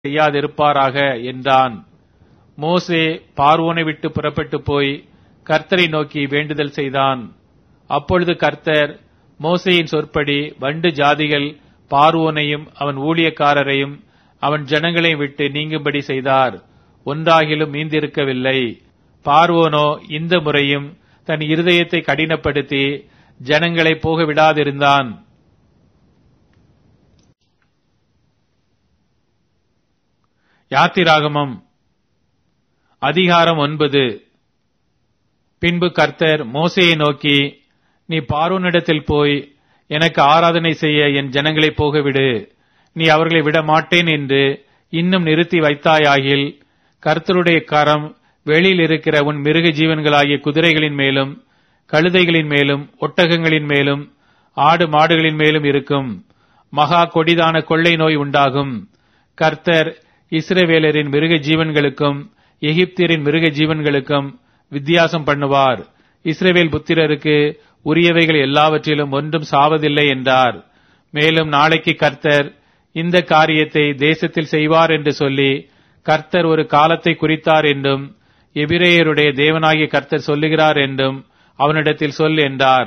செய்யாதிருப்பாராக என்றான் மோசே பார்வோனை விட்டு புறப்பட்டு போய் கர்த்தரை நோக்கி வேண்டுதல் செய்தான் அப்பொழுது கர்த்தர் மோசேயின் சொற்படி வண்டு ஜாதிகள் பார்வோனையும் அவன் ஊழியக்காரரையும் அவன் ஜனங்களையும் விட்டு நீங்கும்படி செய்தார் ஒன்றாகிலும் மீந்திருக்கவில்லை பார்வோனோ இந்த முறையும் தன் இருதயத்தை கடினப்படுத்தி ஜனங்களை போக விடாதிருந்தான் யாத்திராகமம் அதிகாரம் ஒன்பது பின்பு கர்த்தர் மோசேயை நோக்கி நீ பார்வோனிடத்தில் போய் எனக்கு ஆராதனை செய்ய என் ஜனங்களை போகவிடு நீ அவர்களை விட மாட்டேன் என்று இன்னும் நிறுத்தி வைத்தாயாகில் கர்த்தருடைய கரம் வெளியில் இருக்கிற உன் மிருக ஜீவன்களாகிய குதிரைகளின் மேலும் கழுதைகளின் மேலும் ஒட்டகங்களின் மேலும் ஆடு மாடுகளின் மேலும் இருக்கும் மகா கொடிதான கொள்ளை நோய் உண்டாகும் கர்த்தர் இஸ்ரவேலரின் மிருக ஜீவன்களுக்கும் எகிப்தியரின் மிருக ஜீவன்களுக்கும் வித்தியாசம் பண்ணுவார் இஸ்ரவேல் புத்திரருக்கு உரியவைகள் எல்லாவற்றிலும் ஒன்றும் சாவதில்லை என்றார் மேலும் நாளைக்கு கர்த்தர் இந்த காரியத்தை தேசத்தில் செய்வார் என்று சொல்லி கர்த்தர் ஒரு காலத்தை குறித்தார் என்றும் எபிரேயருடைய தேவனாகிய கர்த்தர் சொல்லுகிறார் என்றும் அவனிடத்தில் சொல் என்றார்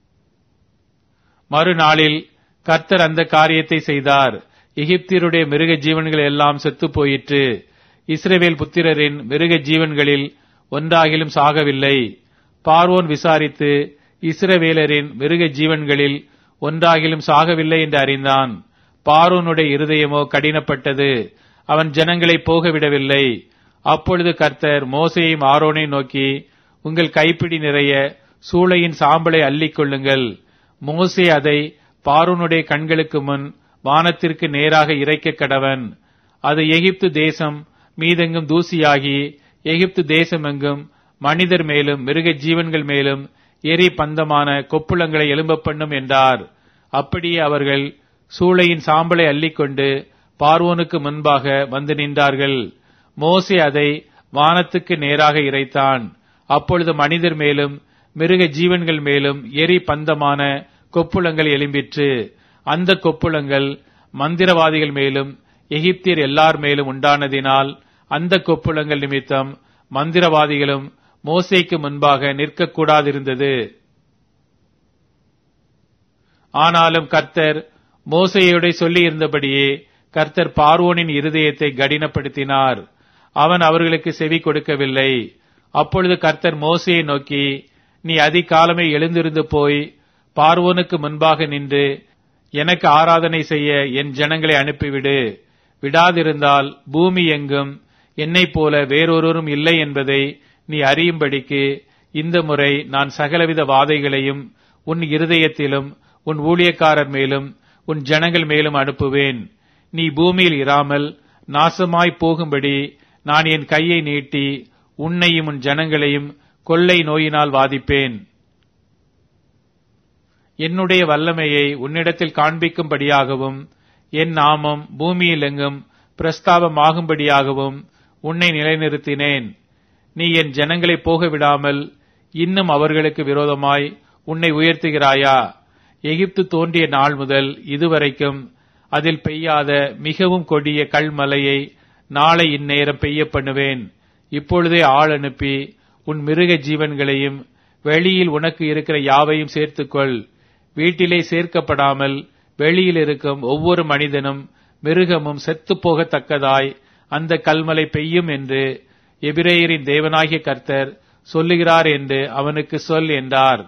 மறுநாளில் கர்த்தர் அந்த காரியத்தை செய்தார் எகிப்தியருடைய மிருக ஜீவன்கள் எல்லாம் செத்துப் போயிற்று இஸ்ரேவேல் புத்திரரின் மிருக ஜீவன்களில் ஒன்றாகிலும் சாகவில்லை பார்வோன் விசாரித்து இஸ்ரவேலரின் மிருக ஜீவன்களில் ஒன்றாகிலும் சாகவில்லை என்று அறிந்தான் பார்வோனுடைய இருதயமோ கடினப்பட்டது அவன் ஜனங்களை போகவிடவில்லை அப்பொழுது கர்த்தர் மோசையும் ஆரோனை நோக்கி உங்கள் கைப்பிடி நிறைய சூளையின் சாம்பலை அள்ளிக் கொள்ளுங்கள் மோசே அதை பார்வோனுடைய கண்களுக்கு முன் வானத்திற்கு நேராக இறைக்க கடவன் அது எகிப்து தேசம் மீதெங்கும் தூசியாகி எகிப்து தேசமெங்கும் மனிதர் மேலும் மிருக ஜீவன்கள் மேலும் எரி பந்தமான கொப்புளங்களை எழும்ப பண்ணும் என்றார் அப்படியே அவர்கள் சூளையின் சாம்பலை அள்ளிக்கொண்டு பார்வோனுக்கு முன்பாக வந்து நின்றார்கள் மோசே அதை வானத்துக்கு நேராக இறைத்தான் அப்பொழுது மனிதர் மேலும் மிருக ஜீவன்கள் மேலும் எரி பந்தமான கொப்புளங்கள் எழும்பிற்று அந்த கொப்புளங்கள் மந்திரவாதிகள் மேலும் எகிப்தியர் எல்லார் மேலும் உண்டானதினால் அந்த கொப்புளங்கள் நிமித்தம் மந்திரவாதிகளும் மோசேக்கு முன்பாக நிற்கக்கூடாதிருந்தது ஆனாலும் கர்த்தர் மோசையோட சொல்லி இருந்தபடியே கர்த்தர் பார்வோனின் இருதயத்தை கடினப்படுத்தினார் அவன் அவர்களுக்கு செவி கொடுக்கவில்லை அப்பொழுது கர்த்தர் மோசையை நோக்கி நீ அதிகாலமே எழுந்திருந்து போய் பார்வோனுக்கு முன்பாக நின்று எனக்கு ஆராதனை செய்ய என் ஜனங்களை அனுப்பிவிடு விடாதிருந்தால் பூமி எங்கும் என்னைப் போல வேறொருவரும் இல்லை என்பதை நீ அறியும்படிக்கு இந்த முறை நான் சகலவித வாதைகளையும் உன் இருதயத்திலும் உன் ஊழியக்காரர் மேலும் உன் ஜனங்கள் மேலும் அனுப்புவேன் நீ பூமியில் இராமல் நாசமாய் போகும்படி நான் என் கையை நீட்டி உன்னையும் உன் ஜனங்களையும் கொள்ளை நோயினால் வாதிப்பேன் என்னுடைய வல்லமையை உன்னிடத்தில் காண்பிக்கும்படியாகவும் என் நாமம் பூமியில் எங்கும் பிரஸ்தாபமாகும்படியாகவும் உன்னை நிலைநிறுத்தினேன் நீ என் ஜனங்களை போக விடாமல் இன்னும் அவர்களுக்கு விரோதமாய் உன்னை உயர்த்துகிறாயா எகிப்து தோன்றிய நாள் முதல் இதுவரைக்கும் அதில் பெய்யாத மிகவும் கொடிய கல்மலையை நாளை இந்நேரம் பெய்ய பண்ணுவேன் இப்பொழுதே ஆள் அனுப்பி உன் மிருக ஜீவன்களையும் வெளியில் உனக்கு இருக்கிற யாவையும் சேர்த்துக்கொள் வீட்டிலே சேர்க்கப்படாமல் வெளியில் இருக்கும் ஒவ்வொரு மனிதனும் மிருகமும் செத்து போகத்தக்கதாய் அந்த கல்மலை பெய்யும் என்று எபிரேயரின் தேவனாகிய கர்த்தர் சொல்லுகிறார் என்று அவனுக்கு சொல் என்றார்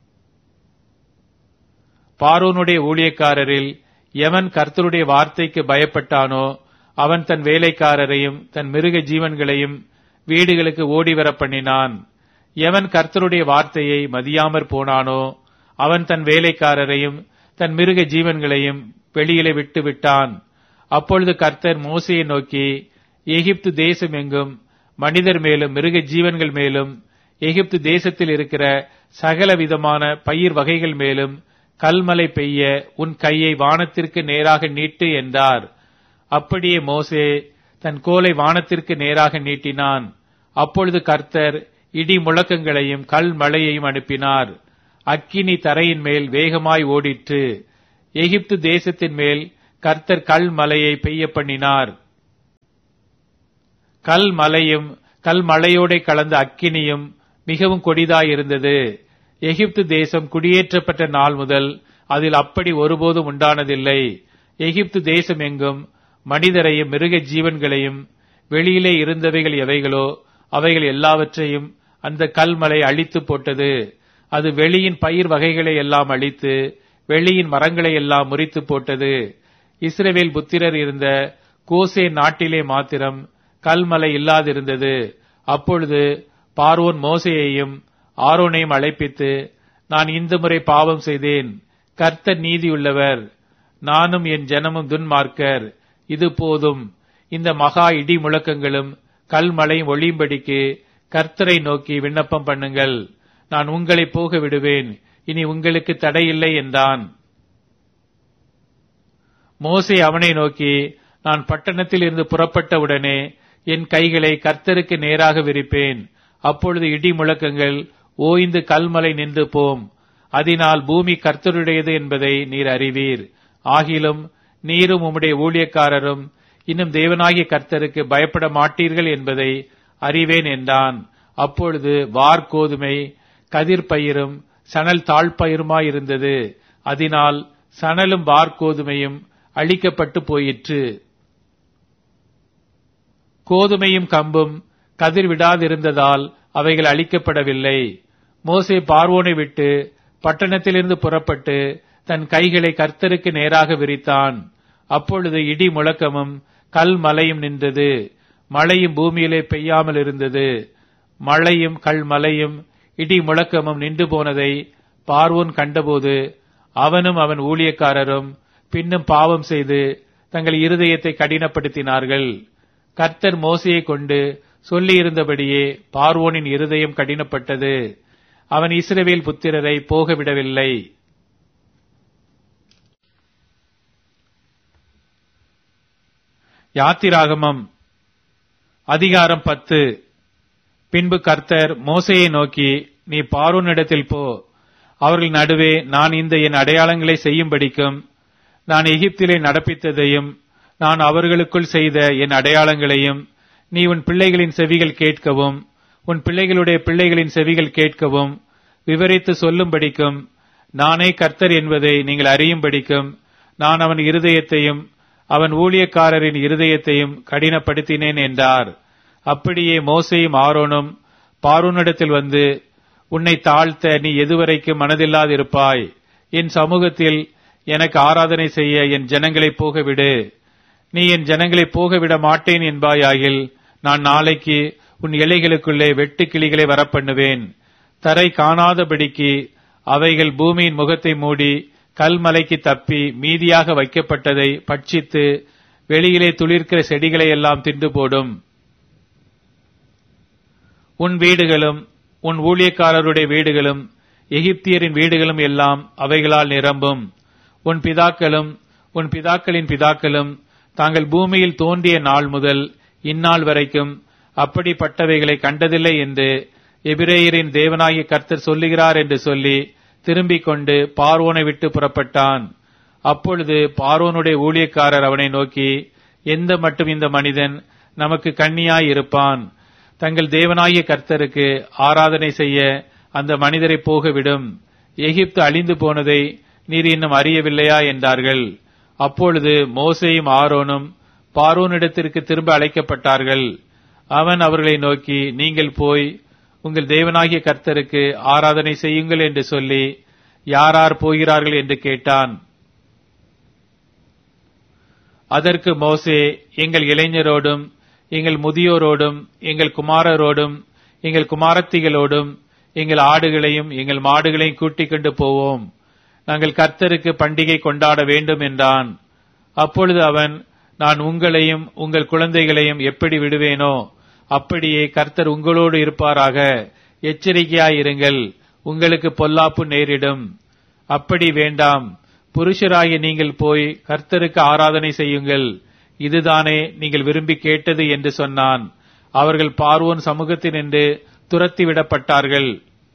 பார்வோனுடைய ஊழியக்காரரில் எவன் கர்த்தருடைய வார்த்தைக்கு பயப்பட்டானோ அவன் தன் வேலைக்காரரையும் தன் மிருக ஜீவன்களையும் வீடுகளுக்கு ஓடிவர பண்ணினான் எவன் கர்த்தருடைய வார்த்தையை மதியாமற் போனானோ அவன் தன் வேலைக்காரரையும் தன் மிருக ஜீவன்களையும் வெளியிலே விட்டு விட்டான் அப்பொழுது கர்த்தர் மோசையை நோக்கி எகிப்து தேசம் எங்கும் மனிதர் மேலும் மிருக ஜீவன்கள் மேலும் எகிப்து தேசத்தில் இருக்கிற சகல விதமான பயிர் வகைகள் மேலும் கல்மலை பெய்ய உன் கையை வானத்திற்கு நேராக நீட்டு என்றார் அப்படியே மோசே தன் கோலை வானத்திற்கு நேராக நீட்டினான் அப்பொழுது கர்த்தர் இடி முழக்கங்களையும் கல் மழையையும் அனுப்பினார் அக்கினி தரையின் மேல் வேகமாய் ஓடிற்று எகிப்து தேசத்தின் மேல் கர்த்தர் கல் மலையை பெய்ய பண்ணினார் கல் மலையும் கல் மலையோட கலந்த அக்கினியும் மிகவும் கொடிதாயிருந்தது எகிப்து தேசம் குடியேற்றப்பட்ட நாள் முதல் அதில் அப்படி ஒருபோதும் உண்டானதில்லை எகிப்து தேசம் எங்கும் மனிதரையும் மிருக ஜீவன்களையும் வெளியிலே இருந்தவைகள் எவைகளோ அவைகள் எல்லாவற்றையும் அந்த கல்மலை அழித்து போட்டது அது வெளியின் பயிர் வகைகளை எல்லாம் அழித்து வெளியின் மரங்களை எல்லாம் முறித்து போட்டது இஸ்ரவேல் புத்திரர் இருந்த கோசே நாட்டிலே மாத்திரம் கல்மலை இல்லாதிருந்தது அப்பொழுது பார்வோன் மோசையையும் ஆரோனையும் அழைப்பித்து நான் இந்த முறை பாவம் செய்தேன் கர்த்தர் நீதியுள்ளவர் நானும் என் ஜனமும் துன்மார்க்கர் இது போதும் இந்த மகா இடி முழக்கங்களும் கல்மழையும் ஒளியும்படிக்கு கர்த்தரை நோக்கி விண்ணப்பம் பண்ணுங்கள் நான் உங்களை போக விடுவேன் இனி உங்களுக்கு தடையில்லை என்றான் மோசே அவனை நோக்கி நான் பட்டணத்தில் இருந்து புறப்பட்டவுடனே என் கைகளை கர்த்தருக்கு நேராக விரிப்பேன் அப்பொழுது இடி முழக்கங்கள் ஓய்ந்து கல்மலை நின்று போம் அதனால் பூமி கர்த்தருடையது என்பதை நீர் அறிவீர் ஆகிலும் நீரும் உம்முடைய ஊழியக்காரரும் இன்னும் தேவனாகிய கர்த்தருக்கு பயப்பட மாட்டீர்கள் என்பதை அறிவேன் என்றான் அப்பொழுது வார் கோதுமை கதிர் பயிரும் சணல் தாழ்பயிருமாயிருந்தது அதனால் சணலும் வார் கோதுமையும் அழிக்கப்பட்டு போயிற்று கோதுமையும் கம்பும் கதிர் விடாதிருந்ததால் அவைகள் அழிக்கப்படவில்லை மோசே பார்வோனை விட்டு பட்டணத்திலிருந்து புறப்பட்டு தன் கைகளை கர்த்தருக்கு நேராக விரித்தான் அப்பொழுது இடி முழக்கமும் கல் மலையும் நின்றது மழையும் பூமியிலே பெய்யாமல் இருந்தது மழையும் கல் மலையும் இடி முழக்கமும் நின்று போனதை பார்வோன் கண்டபோது அவனும் அவன் ஊழியக்காரரும் பின்னும் பாவம் செய்து தங்கள் இருதயத்தை கடினப்படுத்தினார்கள் கர்த்தர் மோசையை கொண்டு சொல்லியிருந்தபடியே பார்வோனின் இருதயம் கடினப்பட்டது அவன் இஸ்ரவேல் புத்திரரை போக விடவில்லை யாத்திராகமம் அதிகாரம் பத்து பின்பு கர்த்தர் மோசையை நோக்கி நீ பார்வோனிடத்தில் போ அவர்கள் நடுவே நான் இந்த என் அடையாளங்களை செய்யும்படிக்கும் நான் எகிப்திலே நடப்பித்ததையும் நான் அவர்களுக்குள் செய்த என் அடையாளங்களையும் நீ உன் பிள்ளைகளின் செவிகள் கேட்கவும் உன் பிள்ளைகளுடைய பிள்ளைகளின் செவிகள் கேட்கவும் விவரித்து சொல்லும்படிக்கும் நானே கர்த்தர் என்பதை நீங்கள் அறியும்படிக்கும் நான் அவன் இருதயத்தையும் அவன் ஊழியக்காரரின் இருதயத்தையும் கடினப்படுத்தினேன் என்றார் அப்படியே மோசையும் ஆரோனும் பார்வோனிடத்தில் வந்து உன்னை தாழ்த்த நீ எதுவரைக்கும் மனதில்லாதிருப்பாய் என் சமூகத்தில் எனக்கு ஆராதனை செய்ய என் ஜனங்களை போகவிடு நீ என் ஜனங்களை போகவிட மாட்டேன் என்பாயாகில் நான் நாளைக்கு உன் இலைகளுக்குள்ளே வெட்டு கிளிகளை வரப்பண்ணுவேன் தரை காணாதபடிக்கு அவைகள் பூமியின் முகத்தை மூடி கல்மலைக்கு தப்பி மீதியாக வைக்கப்பட்டதை பட்சித்து வெளியிலே துளிர்க்கிற செடிகளை எல்லாம் தின்று போடும் உன் வீடுகளும் உன் ஊழியக்காரருடைய வீடுகளும் எகிப்தியரின் வீடுகளும் எல்லாம் அவைகளால் நிரம்பும் உன் பிதாக்களும் உன் பிதாக்களின் பிதாக்களும் தாங்கள் பூமியில் தோன்றிய நாள் முதல் இந்நாள் வரைக்கும் அப்படிப்பட்டவைகளை கண்டதில்லை என்று எபிரேயரின் தேவனாகிய கர்த்தர் சொல்லுகிறார் என்று சொல்லி திரும்பிக் கொண்டு பார்வோனை விட்டு புறப்பட்டான் அப்பொழுது பார்வோனுடைய ஊழியக்காரர் அவனை நோக்கி எந்த மட்டும் இந்த மனிதன் நமக்கு கண்ணியாய் இருப்பான் தங்கள் தேவனாகிய கர்த்தருக்கு ஆராதனை செய்ய அந்த மனிதரை போகவிடும் எகிப்து அழிந்து போனதை நீர் இன்னும் அறியவில்லையா என்றார்கள் அப்பொழுது மோசையும் ஆரோனும் பார்வோனிடத்திற்கு திரும்ப அழைக்கப்பட்டார்கள் அவன் அவர்களை நோக்கி நீங்கள் போய் உங்கள் தேவனாகிய கர்த்தருக்கு ஆராதனை செய்யுங்கள் என்று சொல்லி யாரார் போகிறார்கள் என்று கேட்டான் அதற்கு மோசே எங்கள் இளைஞரோடும் எங்கள் முதியோரோடும் எங்கள் குமாரரோடும் எங்கள் குமாரத்திகளோடும் எங்கள் ஆடுகளையும் எங்கள் மாடுகளையும் கூட்டிக் கொண்டு போவோம் நாங்கள் கர்த்தருக்கு பண்டிகை கொண்டாட வேண்டும் என்றான் அப்பொழுது அவன் நான் உங்களையும் உங்கள் குழந்தைகளையும் எப்படி விடுவேனோ அப்படியே கர்த்தர் உங்களோடு இருப்பாராக எச்சரிக்கையாயிருங்கள் உங்களுக்கு பொல்லாப்பு நேரிடும் அப்படி வேண்டாம் புருஷராகிய நீங்கள் போய் கர்த்தருக்கு ஆராதனை செய்யுங்கள் இதுதானே நீங்கள் விரும்பி கேட்டது என்று சொன்னான் அவர்கள் பார்வோன் சமூகத்தினின்று துரத்தி விடப்பட்டார்கள்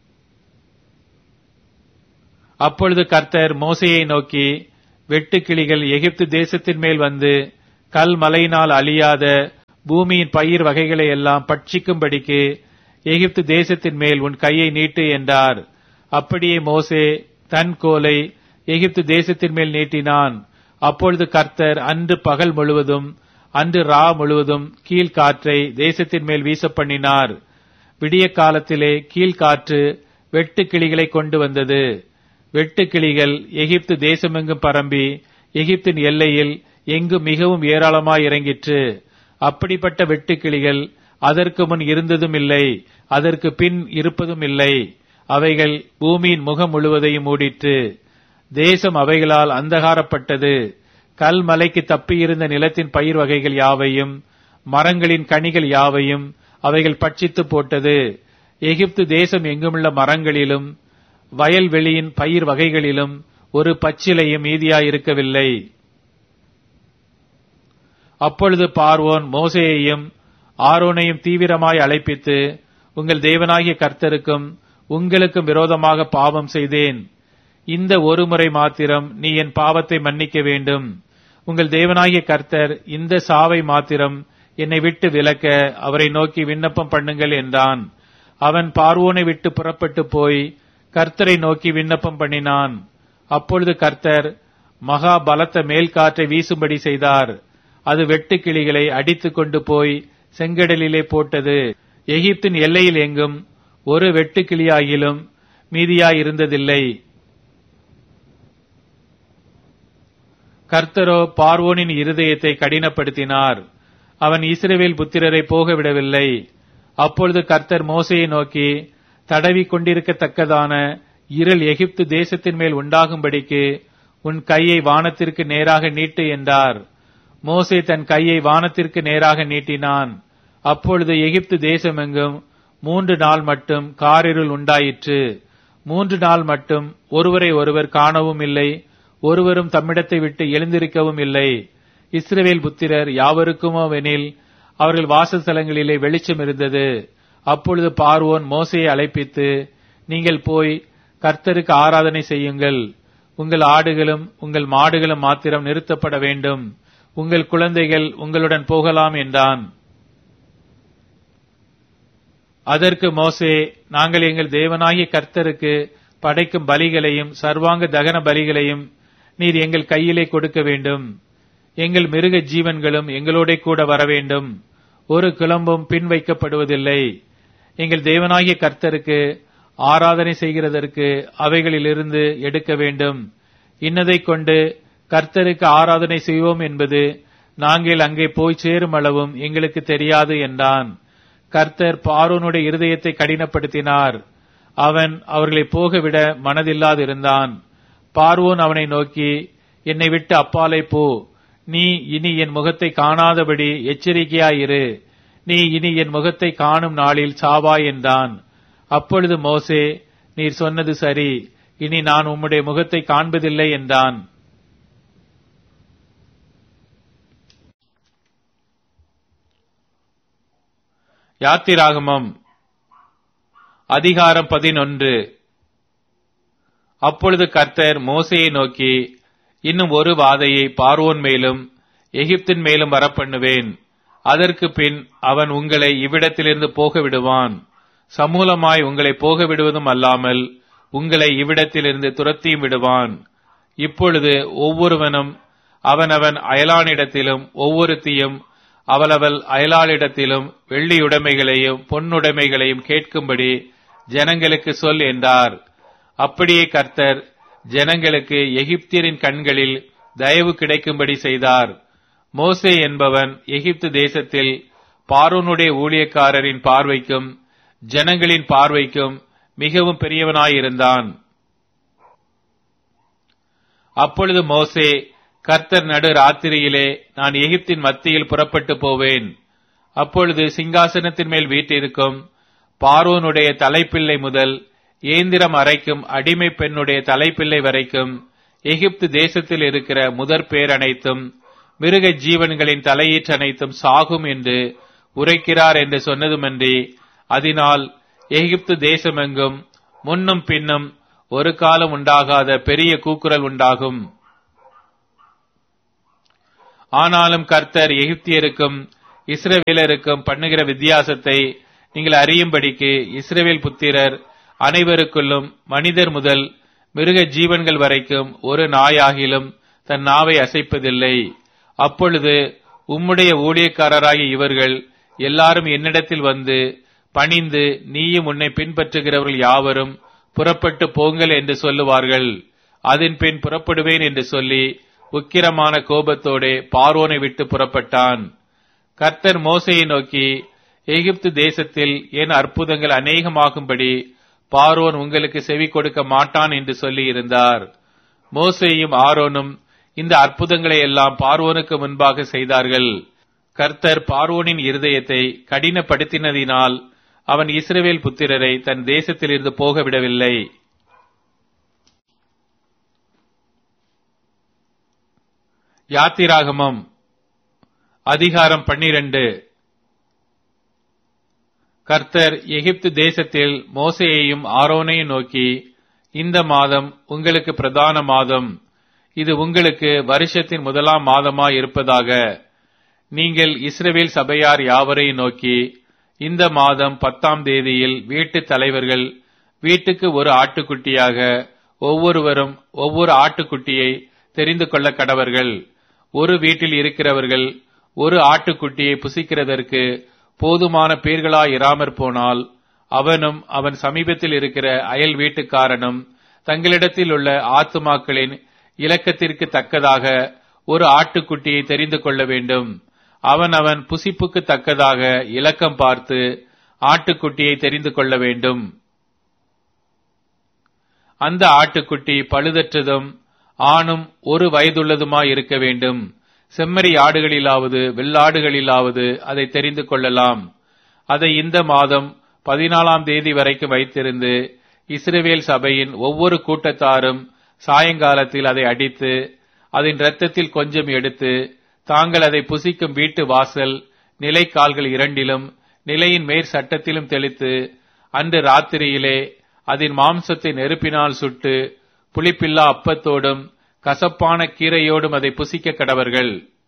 அப்பொழுது கர்த்தர் மோசையை நோக்கி வெட்டுக்கிளிகள் எகிப்து தேசத்தின் மேல் வந்து கல் மலையினால் அழியாத பூமியின் பயிர் வகைகளை எல்லாம் பட்சிக்கும்படிக்கு எகிப்து தேசத்தின் மேல் உன் கையை நீட்டு என்றார் அப்படியே மோசே தன் கோலை எகிப்து தேசத்தின் மேல் நீட்டினான் அப்பொழுது கர்த்தர் அன்று பகல் முழுவதும் அன்று ரா முழுவதும் கீழ்காற்றை தேசத்தின் மேல் வீச பண்ணினார் விடிய காலத்திலே கீழ்காற்று வெட்டு கிளிகளை கொண்டு வந்தது வெட்டு கிளிகள் எகிப்து தேசமெங்கும் பரம்பி எகிப்தின் எல்லையில் எங்கும் மிகவும் ஏராளமாய் இறங்கிற்று அப்படிப்பட்ட வெட்டுக்கிளிகள் அதற்கு முன் இருந்ததும் இல்லை அதற்கு பின் இருப்பதும் இல்லை அவைகள் பூமியின் முகம் முழுவதையும் மூடிற்று தேசம் அவைகளால் அந்தகாரப்பட்டது கல்மலைக்கு தப்பியிருந்த நிலத்தின் பயிர் வகைகள் யாவையும் மரங்களின் கனிகள் யாவையும் அவைகள் பட்சித்து போட்டது எகிப்து தேசம் எங்குமுள்ள மரங்களிலும் வயல்வெளியின் பயிர் வகைகளிலும் ஒரு பச்சிலையும் மீதியாயிருக்கவில்லை அப்பொழுது பார்வோன் மோசேயையும் ஆரோனையும் தீவிரமாய் அழைப்பித்து உங்கள் தேவனாகிய கர்த்தருக்கும் உங்களுக்கும் விரோதமாக பாவம் செய்தேன் இந்த ஒரு முறை மாத்திரம் நீ என் பாவத்தை மன்னிக்க வேண்டும் உங்கள் தேவனாகிய கர்த்தர் இந்த சாவை மாத்திரம் என்னை விட்டு விலக்க அவரை நோக்கி விண்ணப்பம் பண்ணுங்கள் என்றான் அவன் பார்வோனை விட்டு புறப்பட்டு போய் கர்த்தரை நோக்கி விண்ணப்பம் பண்ணினான் அப்பொழுது கர்த்தர் மகா பலத்த மேல் காற்றை வீசும்படி செய்தார் அது வெட்டு கிளிகளை அடித்துக் கொண்டு போய் செங்கடலிலே போட்டது எகிப்தின் எல்லையில் எங்கும் ஒரு வெட்டு கிளியாகிலும் மீதியாயிருந்ததில்லை கர்த்தரோ பார்வோனின் இருதயத்தை கடினப்படுத்தினார் அவன் இஸ்ரவேல் புத்திரரை போக விடவில்லை அப்பொழுது கர்த்தர் மோசையை நோக்கி தடவி கொண்டிருக்கத்தக்கதான இருள் எகிப்து தேசத்தின் மேல் உண்டாகும்படிக்கு உன் கையை வானத்திற்கு நேராக நீட்டு என்றார் மோசே தன் கையை வானத்திற்கு நேராக நீட்டினான் அப்பொழுது எகிப்து தேசமெங்கும் மூன்று நாள் மட்டும் காரிருள் உண்டாயிற்று மூன்று நாள் மட்டும் ஒருவரை ஒருவர் காணவும் இல்லை ஒருவரும் தம்மிடத்தை விட்டு எழுந்திருக்கவும் இல்லை இஸ்ரவேல் புத்திரர் யாவருக்குமோவெனில் அவர்கள் வாசஸ்தலங்களிலே வெளிச்சம் இருந்தது அப்பொழுது பார்வோன் மோசையை அழைப்பித்து நீங்கள் போய் கர்த்தருக்கு ஆராதனை செய்யுங்கள் உங்கள் ஆடுகளும் உங்கள் மாடுகளும் மாத்திரம் நிறுத்தப்பட வேண்டும் உங்கள் குழந்தைகள் உங்களுடன் போகலாம் என்றான் அதற்கு மோசே நாங்கள் எங்கள் தேவனாகிய கர்த்தருக்கு படைக்கும் பலிகளையும் சர்வாங்க தகன பலிகளையும் நீர் எங்கள் கையிலே கொடுக்க வேண்டும் எங்கள் மிருக ஜீவன்களும் எங்களோட கூட வர வேண்டும் ஒரு கிளம்பும் பின் வைக்கப்படுவதில்லை எங்கள் தேவனாகிய கர்த்தருக்கு ஆராதனை செய்கிறதற்கு அவைகளிலிருந்து எடுக்க வேண்டும் இன்னதை கொண்டு கர்த்தருக்கு ஆராதனை செய்வோம் என்பது நாங்கள் அங்கே போய் சேரும் அளவும் எங்களுக்கு தெரியாது என்றான் கர்த்தர் பார்வோனுடைய இருதயத்தை கடினப்படுத்தினார் அவன் அவர்களை போகவிட மனதில்லாதிருந்தான் பார்வோன் அவனை நோக்கி என்னை விட்டு அப்பாலே போ நீ இனி என் முகத்தை காணாதபடி எச்சரிக்கையாயிரு நீ இனி என் முகத்தை காணும் நாளில் சாவாய் என்றான் அப்பொழுது மோசே நீர் சொன்னது சரி இனி நான் உம்முடைய முகத்தை காண்பதில்லை என்றான் யாத்திராகமம் அதிகாரம் பதினொன்று அப்பொழுது கர்த்தர் மோசையை நோக்கி இன்னும் ஒரு வாதையை பார்வோன் மேலும் எகிப்தின் மேலும் வரப்பண்ணுவேன் அதற்கு பின் அவன் உங்களை இவ்விடத்திலிருந்து போக விடுவான் சமூலமாய் உங்களை போக விடுவதும் அல்லாமல் உங்களை இவ்விடத்திலிருந்து துரத்தியும் விடுவான் இப்பொழுது ஒவ்வொருவனும் அவனவன் அயலானிடத்திலும் ஒவ்வொருத்தியும் அவளவள் அயலாளிடத்திலும் வெள்ளியுடைமைகளையும் பொன்னுடைமைகளையும் கேட்கும்படி ஜனங்களுக்கு சொல் என்றார் அப்படியே கர்த்தர் ஜனங்களுக்கு எகிப்தியரின் கண்களில் தயவு கிடைக்கும்படி செய்தார் மோசே என்பவன் எகிப்து தேசத்தில் பார்வனுடைய ஊழியக்காரரின் பார்வைக்கும் ஜனங்களின் பார்வைக்கும் மிகவும் பெரியவனாயிருந்தான் அப்பொழுது மோசே கர்த்தர் நடு ராத்திரியிலே நான் எகிப்தின் மத்தியில் புறப்பட்டு போவேன் அப்பொழுது சிங்காசனத்தின் மேல் வீட்டிருக்கும் பார்வோனுடைய தலைப்பிள்ளை முதல் ஏந்திரம் அரைக்கும் அடிமை பெண்ணுடைய தலைப்பிள்ளை வரைக்கும் எகிப்து தேசத்தில் இருக்கிற முதற் பேர் அனைத்தும் மிருக ஜீவன்களின் தலையீற்று அனைத்தும் சாகும் என்று உரைக்கிறார் என்று சொன்னதுமன்றி அதனால் எகிப்து தேசமெங்கும் முன்னும் பின்னும் ஒரு காலம் உண்டாகாத பெரிய கூக்குரல் உண்டாகும் ஆனாலும் கர்த்தர் எகிப்தியருக்கும் இஸ்ரவேலருக்கும் பண்ணுகிற வித்தியாசத்தை நீங்கள் அறியும்படிக்கு இஸ்ரவேல் புத்திரர் அனைவருக்குள்ளும் மனிதர் முதல் மிருக ஜீவன்கள் வரைக்கும் ஒரு நாயாகிலும் தன் நாவை அசைப்பதில்லை அப்பொழுது உம்முடைய ஊழியக்காரராகிய இவர்கள் எல்லாரும் என்னிடத்தில் வந்து பணிந்து நீயும் உன்னை பின்பற்றுகிறவர்கள் யாவரும் புறப்பட்டு போங்கள் என்று சொல்லுவார்கள் அதன் பின் புறப்படுவேன் என்று சொல்லி உக்கிரமான கோபத்தோடே பார்வோனை விட்டு புறப்பட்டான் கர்த்தர் மோசையை நோக்கி எகிப்து தேசத்தில் என் அற்புதங்கள் அநேகமாகும்படி பார்வோன் உங்களுக்கு செவி கொடுக்க மாட்டான் என்று சொல்லி இருந்தார் மோசேயும் ஆரோனும் இந்த அற்புதங்களை எல்லாம் பார்வோனுக்கு முன்பாக செய்தார்கள் கர்த்தர் பார்வோனின் இருதயத்தை கடினப்படுத்தினதினால் அவன் இஸ்ரவேல் புத்திரரை தன் தேசத்திலிருந்து போக விடவில்லை யாத்திராகமம் அதிகாரம் பன்னிரண்டு கர்த்தர் எகிப்து தேசத்தில் மோசேயையும் ஆரோனையும் நோக்கி இந்த மாதம் உங்களுக்கு பிரதான மாதம் இது உங்களுக்கு வருஷத்தின் முதலாம் மாதமாய் இருப்பதாக நீங்கள் இஸ்ரவேல் சபையார் யாவரையும் நோக்கி இந்த மாதம் பத்தாம் தேதியில் வீட்டு தலைவர்கள் வீட்டுக்கு ஒரு ஆட்டுக்குட்டியாக ஒவ்வொருவரும் ஒவ்வொரு ஆட்டுக்குட்டியை தெரிந்து கொள்ள கடவர்கள் ஒரு வீட்டில் இருக்கிறவர்கள் ஒரு ஆட்டுக்குட்டியை புசிக்கிறதற்கு போதுமான பேர்களாய் இராமற் போனால் அவனும் அவன் சமீபத்தில் இருக்கிற அயல் வீட்டுக்காரனும் தங்களிடத்தில் உள்ள ஆத்துமாக்களின் இலக்கத்திற்கு தக்கதாக ஒரு ஆட்டுக்குட்டியை தெரிந்து கொள்ள வேண்டும் அவன் அவன் புசிப்புக்கு தக்கதாக இலக்கம் பார்த்து ஆட்டுக்குட்டியை தெரிந்து கொள்ள வேண்டும் அந்த ஆட்டுக்குட்டி பழுதற்றதும் ஆணும் ஒரு வயதுள்ளதுமாய் இருக்க வேண்டும் செம்மறி ஆடுகளிலாவது வெள்ளாடுகளிலாவது அதை தெரிந்து கொள்ளலாம் அதை இந்த மாதம் பதினாலாம் தேதி வரைக்கும் வைத்திருந்து இஸ்ரவேல் சபையின் ஒவ்வொரு கூட்டத்தாரும் சாயங்காலத்தில் அதை அடித்து அதன் இரத்தத்தில் கொஞ்சம் எடுத்து தாங்கள் அதை புசிக்கும் வீட்டு வாசல் நிலைக்கால்கள் இரண்டிலும் நிலையின் மேற் சட்டத்திலும் தெளித்து அன்று ராத்திரியிலே அதன் மாம்சத்தை நெருப்பினால் சுட்டு புளிப்பில்லா அப்பத்தோடும் கசப்பான கீரையோடும் அதை புசிக்க கடவர்கள்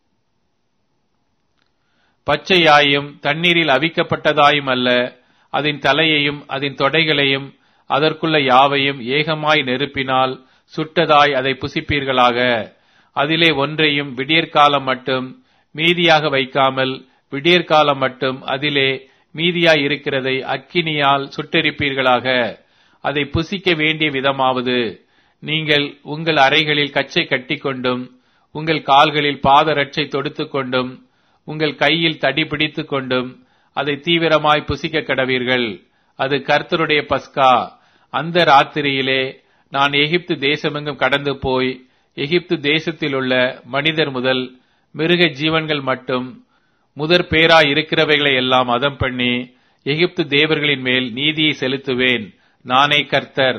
பச்சையாயும் தண்ணீரில் அவிக்கப்பட்டதாயும் அல்ல அதன் தலையையும் அதன் தொடைகளையும் அதற்குள்ள யாவையும் ஏகமாய் நெருப்பினால் சுட்டதாய் அதை புசிப்பீர்களாக அதிலே ஒன்றையும் விடியற்காலம் மட்டும் மீதியாக வைக்காமல் விடியற்காலம் மட்டும் அதிலே மீதியாய் இருக்கிறதை அக்கினியால் சுட்டெரிப்பீர்களாக அதை புசிக்க வேண்டிய விதமாவது நீங்கள் உங்கள் அறைகளில் கச்சை கட்டிக்கொண்டும் உங்கள் கால்களில் பாதரட்சை தொடுத்துக் கொண்டும் உங்கள் கையில் தடி பிடித்துக் கொண்டும் அதை தீவிரமாய் புசிக்க கடவீர்கள் அது கர்த்தருடைய பஸ்கா அந்த ராத்திரியிலே நான் எகிப்து தேசமெங்கும் கடந்து போய் எகிப்து தேசத்தில் உள்ள மனிதர் முதல் மிருக ஜீவன்கள் மட்டும் முதற் பேரா இருக்கிறவைகளை எல்லாம் அதம் பண்ணி எகிப்து தேவர்களின் மேல் நீதியை செலுத்துவேன் நானே கர்த்தர்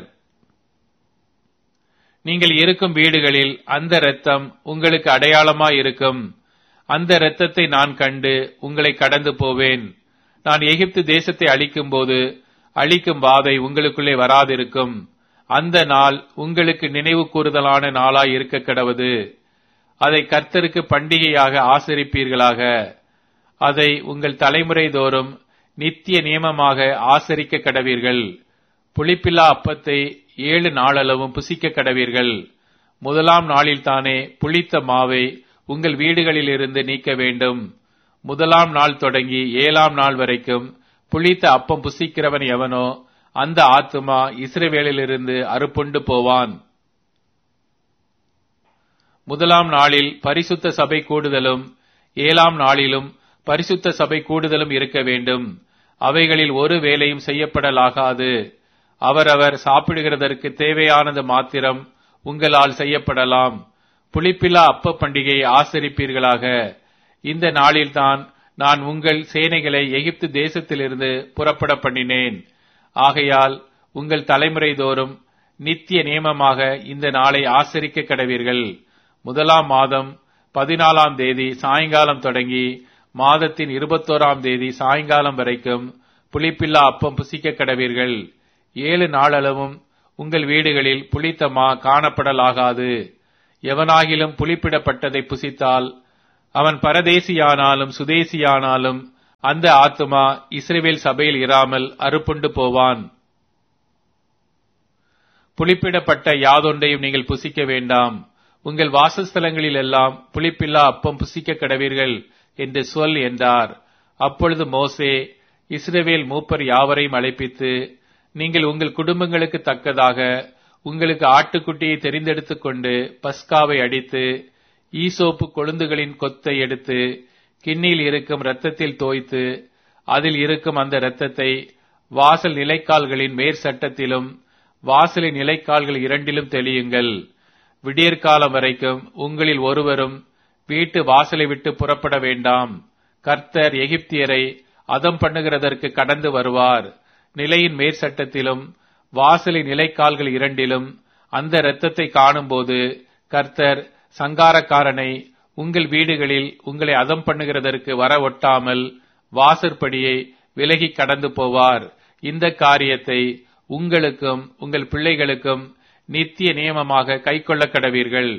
நீங்கள் இருக்கும் வீடுகளில் அந்த இரத்தம் உங்களுக்கு அடையாளமாய் இருக்கும் அந்த இரத்தத்தை நான் கண்டு உங்களை கடந்து போவேன் நான் எகிப்து தேசத்தை அழிக்கும் போது அழிக்கும் வாதை உங்களுக்குள்ளே வராதிருக்கும் அந்த நாள் உங்களுக்கு நினைவு கூறுதலான நாளாய் இருக்க கடவது அதை கர்த்தருக்கு பண்டிகையாக ஆசரிப்பீர்களாக அதை உங்கள் தலைமுறை தோறும் நித்திய நியமமாக ஆசரிக்க கடவீர்கள் புளிப்பில்லா அப்பத்தை ஏழு நாளளவும் புசிக்க கடவீர்கள் முதலாம் நாளில்தானே புளித்த மாவை உங்கள் வீடுகளிலிருந்து நீக்க வேண்டும் முதலாம் நாள் தொடங்கி ஏழாம் நாள் வரைக்கும் புளித்த அப்பம் புசிக்கிறவன் எவனோ அந்த ஆத்துமா இஸ்ரவேலிலிருந்து அறுப்புண்டு போவான் முதலாம் நாளில் பரிசுத்த சபை கூடுதலும் ஏழாம் நாளிலும் பரிசுத்த சபை கூடுதலும் இருக்க வேண்டும் அவைகளில் ஒரு வேலையும் செய்யப்படலாகாது அவரவர் சாப்பிடுகிறதற்கு தேவையானது மாத்திரம் உங்களால் செய்யப்படலாம் புளிப்பில்லா அப்ப பண்டிகையை ஆசரிப்பீர்களாக இந்த நாளில்தான் நான் உங்கள் சேனைகளை எகிப்து தேசத்திலிருந்து புறப்பட பண்ணினேன் ஆகையால் உங்கள் தலைமுறை தோறும் நித்திய நியமமாக இந்த நாளை ஆசரிக்க கடவீர்கள் முதலாம் மாதம் பதினாலாம் தேதி சாயங்காலம் தொடங்கி மாதத்தின் இருபத்தோராம் தேதி சாயங்காலம் வரைக்கும் புளிப்பில்லா அப்பம் புசிக்க கடவீர்கள் ஏழு நாளளவும் உங்கள் வீடுகளில் புளித்த மா காணப்படலாகாது எவனாகிலும் புளிப்பிடப்பட்டதை புசித்தால் அவன் பரதேசியானாலும் சுதேசியானாலும் அந்த ஆத்துமா இஸ்ரேவேல் சபையில் இராமல் அறுப்புண்டு போவான் புளிப்பிடப்பட்ட யாதொன்றையும் நீங்கள் புசிக்க வேண்டாம் உங்கள் வாசஸ்தலங்களில் எல்லாம் புளிப்பில்லா அப்பம் புசிக்க கடவீர்கள் என்று சொல் என்றார் அப்பொழுது மோசே இஸ்ரவேல் மூப்பர் யாவரையும் அழைப்பித்து நீங்கள் உங்கள் குடும்பங்களுக்கு தக்கதாக உங்களுக்கு ஆட்டுக்குட்டியை தெரிந்தெடுத்துக் கொண்டு பஸ்காவை அடித்து ஈசோப்பு கொழுந்துகளின் கொத்தை எடுத்து கிண்ணியில் இருக்கும் இரத்தத்தில் தோய்த்து அதில் இருக்கும் அந்த இரத்தத்தை வாசல் நிலைக்கால்களின் மேற் சட்டத்திலும் வாசலின் நிலைக்கால்கள் இரண்டிலும் தெளியுங்கள் விடியற்காலம் வரைக்கும் உங்களில் ஒருவரும் வீட்டு வாசலை விட்டு புறப்பட வேண்டாம் கர்த்தர் எகிப்தியரை அதம் பண்ணுகிறதற்கு கடந்து வருவார் நிலையின் மேற்சட்டத்திலும் வாசலின் நிலைக்கால்கள் இரண்டிலும் அந்த இரத்தத்தை காணும்போது கர்த்தர் சங்காரக்காரனை உங்கள் வீடுகளில் உங்களை அதம் பண்ணுகிறதற்கு வர ஒட்டாமல் வாசற்படியை விலகி கடந்து போவார் இந்த காரியத்தை உங்களுக்கும் உங்கள் பிள்ளைகளுக்கும் நித்திய நியமமாக கைக்கொள்ள கடவீர்கள்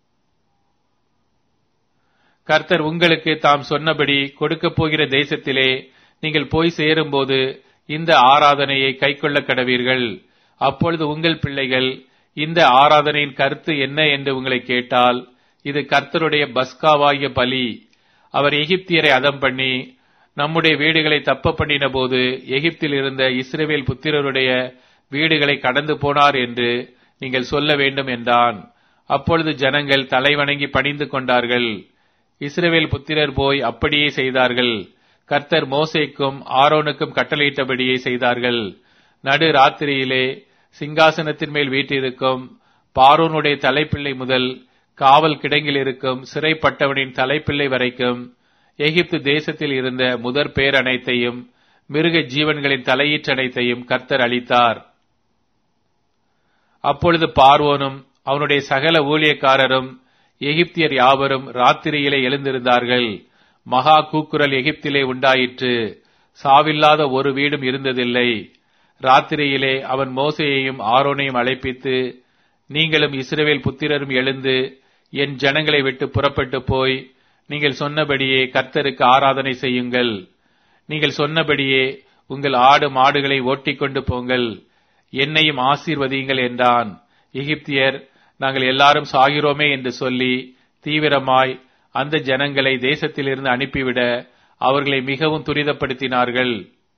கர்த்தர் உங்களுக்கு தாம் சொன்னபடி கொடுக்கப் போகிற தேசத்திலே நீங்கள் போய் சேரும்போது இந்த ஆராதனையை கைக்கொள்ள கடவீர்கள் அப்பொழுது உங்கள் பிள்ளைகள் இந்த ஆராதனையின் கருத்து என்ன என்று உங்களை கேட்டால் இது கர்த்தருடைய பஸ்காவாகிய பலி அவர் எகிப்தியரை அதம் பண்ணி நம்முடைய வீடுகளை தப்ப பண்ணின போது எகிப்தில் இருந்த இஸ்ரேவேல் புத்திரருடைய வீடுகளை கடந்து போனார் என்று நீங்கள் சொல்ல வேண்டும் என்றான் அப்பொழுது ஜனங்கள் தலைவணங்கி பணிந்து கொண்டார்கள் இஸ்ரேவேல் புத்திரர் போய் அப்படியே செய்தார்கள் கர்த்தர் மோசேக்கும் ஆரோனுக்கும் கட்டளையிட்டபடியே செய்தார்கள் நடு ராத்திரியிலே சிங்காசனத்தின் மேல் வீட்டிருக்கும் பாரோனுடைய தலைப்பிள்ளை முதல் காவல் கிடங்கில் இருக்கும் சிறைப்பட்டவனின் தலைப்பிள்ளை வரைக்கும் எகிப்து தேசத்தில் இருந்த முதற் பேர் அனைத்தையும் மிருக ஜீவன்களின் தலையீற்றனைத்தையும் கர்த்தர் அளித்தார் அப்பொழுது பார்வோனும் அவனுடைய சகல ஊழியக்காரரும் எகிப்தியர் யாவரும் ராத்திரியிலே எழுந்திருந்தார்கள் மகா கூக்குரல் எகிப்திலே உண்டாயிற்று சாவில்லாத ஒரு வீடும் இருந்ததில்லை ராத்திரியிலே அவன் மோசையையும் ஆரோனையும் அழைப்பித்து நீங்களும் இஸ்ரவேல் புத்திரரும் எழுந்து என் ஜனங்களை விட்டு புறப்பட்டு போய் நீங்கள் சொன்னபடியே கர்த்தருக்கு ஆராதனை செய்யுங்கள் நீங்கள் சொன்னபடியே உங்கள் ஆடு மாடுகளை ஓட்டிக்கொண்டு போங்கள் என்னையும் ஆசீர்வதியுங்கள் என்றான் எகிப்தியர் நாங்கள் எல்லாரும் சாகிறோமே என்று சொல்லி தீவிரமாய் அந்த ஜனங்களை தேசத்திலிருந்து அனுப்பிவிட அவர்களை மிகவும் துரிதப்படுத்தினார்கள்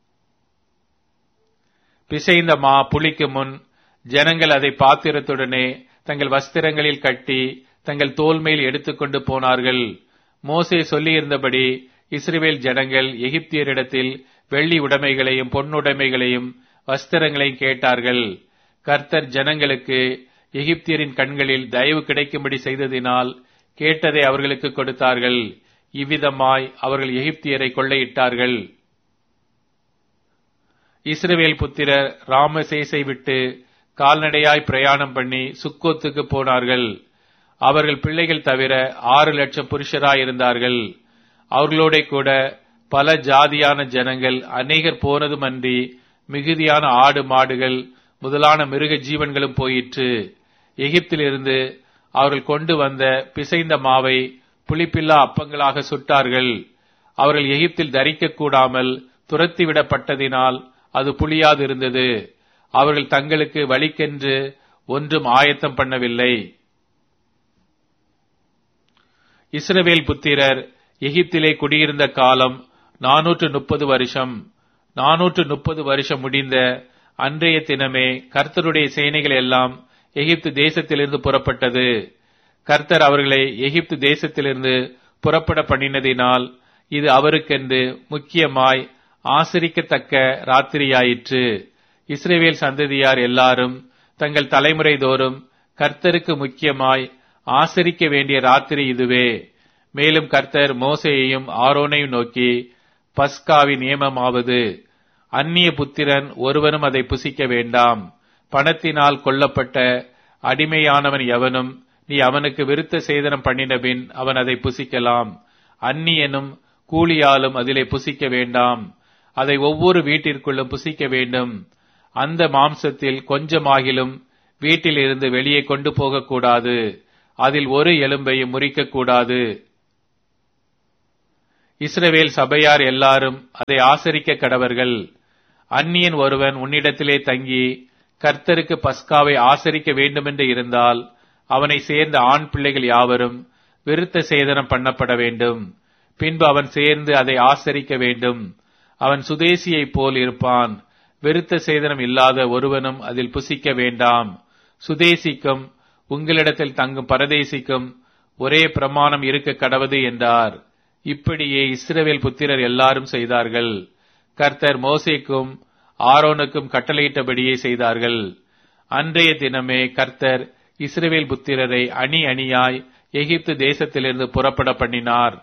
பிசைந்த மா புளிக்கு முன் ஜனங்கள் அதை பாத்திரத்துடனே தங்கள் வஸ்திரங்களில் கட்டி தங்கள் தோல் மேல் எடுத்துக்கொண்டு போனார்கள் மோசே சொல்லியிருந்தபடி இஸ்ரேல் ஜனங்கள் எகிப்தியரிடத்தில் வெள்ளி உடைமைகளையும் பொன்னுடைமைகளையும் வஸ்திரங்களையும் கேட்டார்கள் கர்த்தர் ஜனங்களுக்கு எகிப்தியரின் கண்களில் தயவு கிடைக்கும்படி செய்ததினால் கேட்டதை அவர்களுக்கு கொடுத்தார்கள் இவ்விதமாய் அவர்கள் எகிப்தியரை கொள்ளையிட்டார்கள் இஸ்ரவேல் புத்திரர் ராமசேசை விட்டு கால்நடையாய் பிரயாணம் பண்ணி சுக்கோத்துக்கு போனார்கள் அவர்கள் பிள்ளைகள் தவிர ஆறு லட்சம் புருஷராய் இருந்தார்கள் அவர்களோட கூட பல ஜாதியான ஜனங்கள் அநேகர் போனதுமன்றி மிகுதியான ஆடு மாடுகள் முதலான மிருக ஜீவன்களும் போயிற்று எகிப்திலிருந்து அவர்கள் கொண்டு வந்த பிசைந்த மாவை புளிப்பில்லா அப்பங்களாக சுட்டார்கள் அவர்கள் எகிப்தில் தரிக்க கூடாமல் துரத்திவிடப்பட்டதினால் அது புளியாதிருந்தது அவர்கள் தங்களுக்கு வழிக்கென்று ஒன்றும் ஆயத்தம் பண்ணவில்லை இஸ்ரவேல் புத்திரர் எகிப்திலே குடியிருந்த காலம் நானூற்று முப்பது வருஷம் நானூற்று முப்பது வருஷம் முடிந்த அன்றைய தினமே கர்த்தருடைய சேனைகள் எல்லாம் எகிப்து தேசத்திலிருந்து புறப்பட்டது கர்த்தர் அவர்களை எகிப்து தேசத்திலிருந்து புறப்பட பண்ணினதினால் இது அவருக்கென்று முக்கியமாய் ஆசிரிக்கத்தக்க ராத்திரியாயிற்று இஸ்ரேவேல் சந்ததியார் எல்லாரும் தங்கள் தலைமுறை தோறும் கர்த்தருக்கு முக்கியமாய் ஆசரிக்க வேண்டிய ராத்திரி இதுவே மேலும் கர்த்தர் மோசையையும் ஆரோனையும் நோக்கி பஸ்காவின் நியமமாவது அந்நிய புத்திரன் ஒருவனும் அதை புசிக்க வேண்டாம் பணத்தினால் கொல்லப்பட்ட அடிமையானவன் எவனும் நீ அவனுக்கு விருத்த சேதனம் பண்ணினபின் அவன் அதை புசிக்கலாம் அந்நியனும் கூலியாலும் அதிலே புசிக்க வேண்டாம் அதை ஒவ்வொரு வீட்டிற்குள்ளும் புசிக்க வேண்டும் அந்த மாம்சத்தில் கொஞ்சமாகிலும் வீட்டில் இருந்து வெளியே கொண்டு போகக்கூடாது அதில் ஒரு எலும்பையும் முறிக்கக்கூடாது இஸ்ரவேல் சபையார் எல்லாரும் அதை ஆசரிக்க கடவர்கள் அந்நியன் ஒருவன் உன்னிடத்திலே தங்கி கர்த்தருக்கு பஸ்காவை ஆசரிக்க வேண்டுமென்று இருந்தால் அவனை சேர்ந்த ஆண் பிள்ளைகள் யாவரும் விருத்த சேதனம் பண்ணப்பட வேண்டும் பின்பு அவன் சேர்ந்து அதை ஆசரிக்க வேண்டும் அவன் சுதேசியைப் போல் இருப்பான் விருத்த சேதனம் இல்லாத ஒருவனும் அதில் புசிக்க வேண்டாம் சுதேசிக்கும் உங்களிடத்தில் தங்கும் பரதேசிக்கும் ஒரே பிரமாணம் இருக்க கடவது என்றார் இப்படியே இஸ்ரவேல் புத்திரர் எல்லாரும் செய்தார்கள் கர்த்தர் மோசேக்கும் ஆரோனுக்கும் கட்டளையிட்டபடியே செய்தார்கள் அன்றைய தினமே கர்த்தர் இஸ்ரவேல் புத்திரரை அணி அணியாய் எகிப்து தேசத்திலிருந்து புறப்பட பண்ணினார்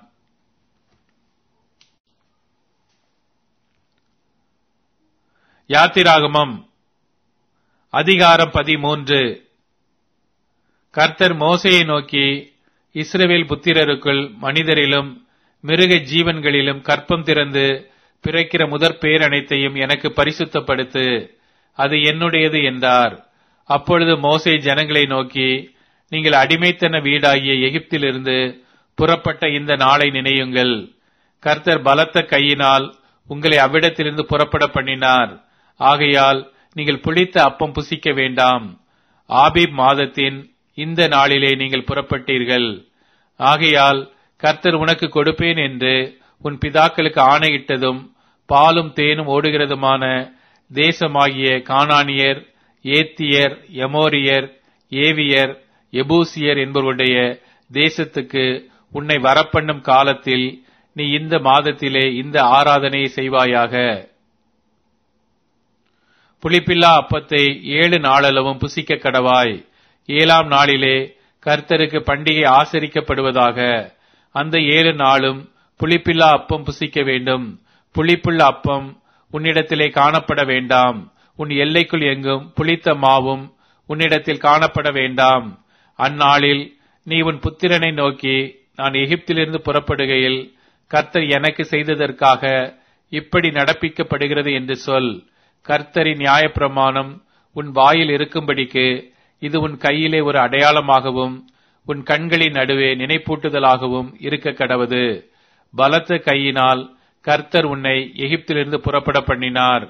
யாத்திராகமம் அதிகாரம் பதிமூன்று கர்த்தர் மோசையை நோக்கி இஸ்ரவேல் புத்திரருக்குள் மனிதரிலும் மிருக ஜீவன்களிலும் கற்பம் திறந்து பிறக்கிற முதற் பேர் அனைத்தையும் எனக்கு பரிசுத்தப்படுத்து அது என்னுடையது என்றார் அப்பொழுது மோசே ஜனங்களை நோக்கி நீங்கள் அடிமைத்தன வீடாகிய எகிப்திலிருந்து புறப்பட்ட இந்த நாளை நினையுங்கள் கர்த்தர் பலத்த கையினால் உங்களை அவ்விடத்திலிருந்து புறப்பட பண்ணினார் ஆகையால் நீங்கள் புளித்த அப்பம் புசிக்க வேண்டாம் ஆபிப் மாதத்தின் இந்த நாளிலே நீங்கள் புறப்பட்டீர்கள் ஆகையால் கர்த்தர் உனக்கு கொடுப்பேன் என்று உன் பிதாக்களுக்கு ஆணையிட்டதும் பாலும் தேனும் ஓடுகிறதுமான தேசமாகிய கானானியர் ஏத்தியர் எமோரியர் ஏவியர் எபூசியர் என்பவருடைய தேசத்துக்கு உன்னை வரப்பண்ணும் காலத்தில் நீ இந்த மாதத்திலே இந்த ஆராதனையை செய்வாயாக புளிப்பில்லா அப்பத்தை ஏழு நாளளவும் புசிக்க கடவாய் ஏழாம் நாளிலே கர்த்தருக்கு பண்டிகை ஆசரிக்கப்படுவதாக அந்த ஏழு நாளும் புளிப்பில்லா அப்பம் புசிக்க வேண்டும் புளிப்புள்ள அப்பம் உன்னிடத்திலே காணப்பட வேண்டாம் உன் எல்லைக்குள் எங்கும் புளித்த மாவும் உன்னிடத்தில் காணப்பட வேண்டாம் அந்நாளில் நீ உன் புத்திரனை நோக்கி நான் எகிப்திலிருந்து புறப்படுகையில் கர்த்தர் எனக்கு செய்ததற்காக இப்படி நடப்பிக்கப்படுகிறது என்று சொல் கர்த்தரின் நியாயப்பிரமாணம் உன் வாயில் இருக்கும்படிக்கு இது உன் கையிலே ஒரு அடையாளமாகவும் உன் கண்களின் நடுவே நினைப்பூட்டுதலாகவும் இருக்க கடவது பலத்த கையினால் கர்த்தர் உன்னை எகிப்திலிருந்து புறப்பட பண்ணினார்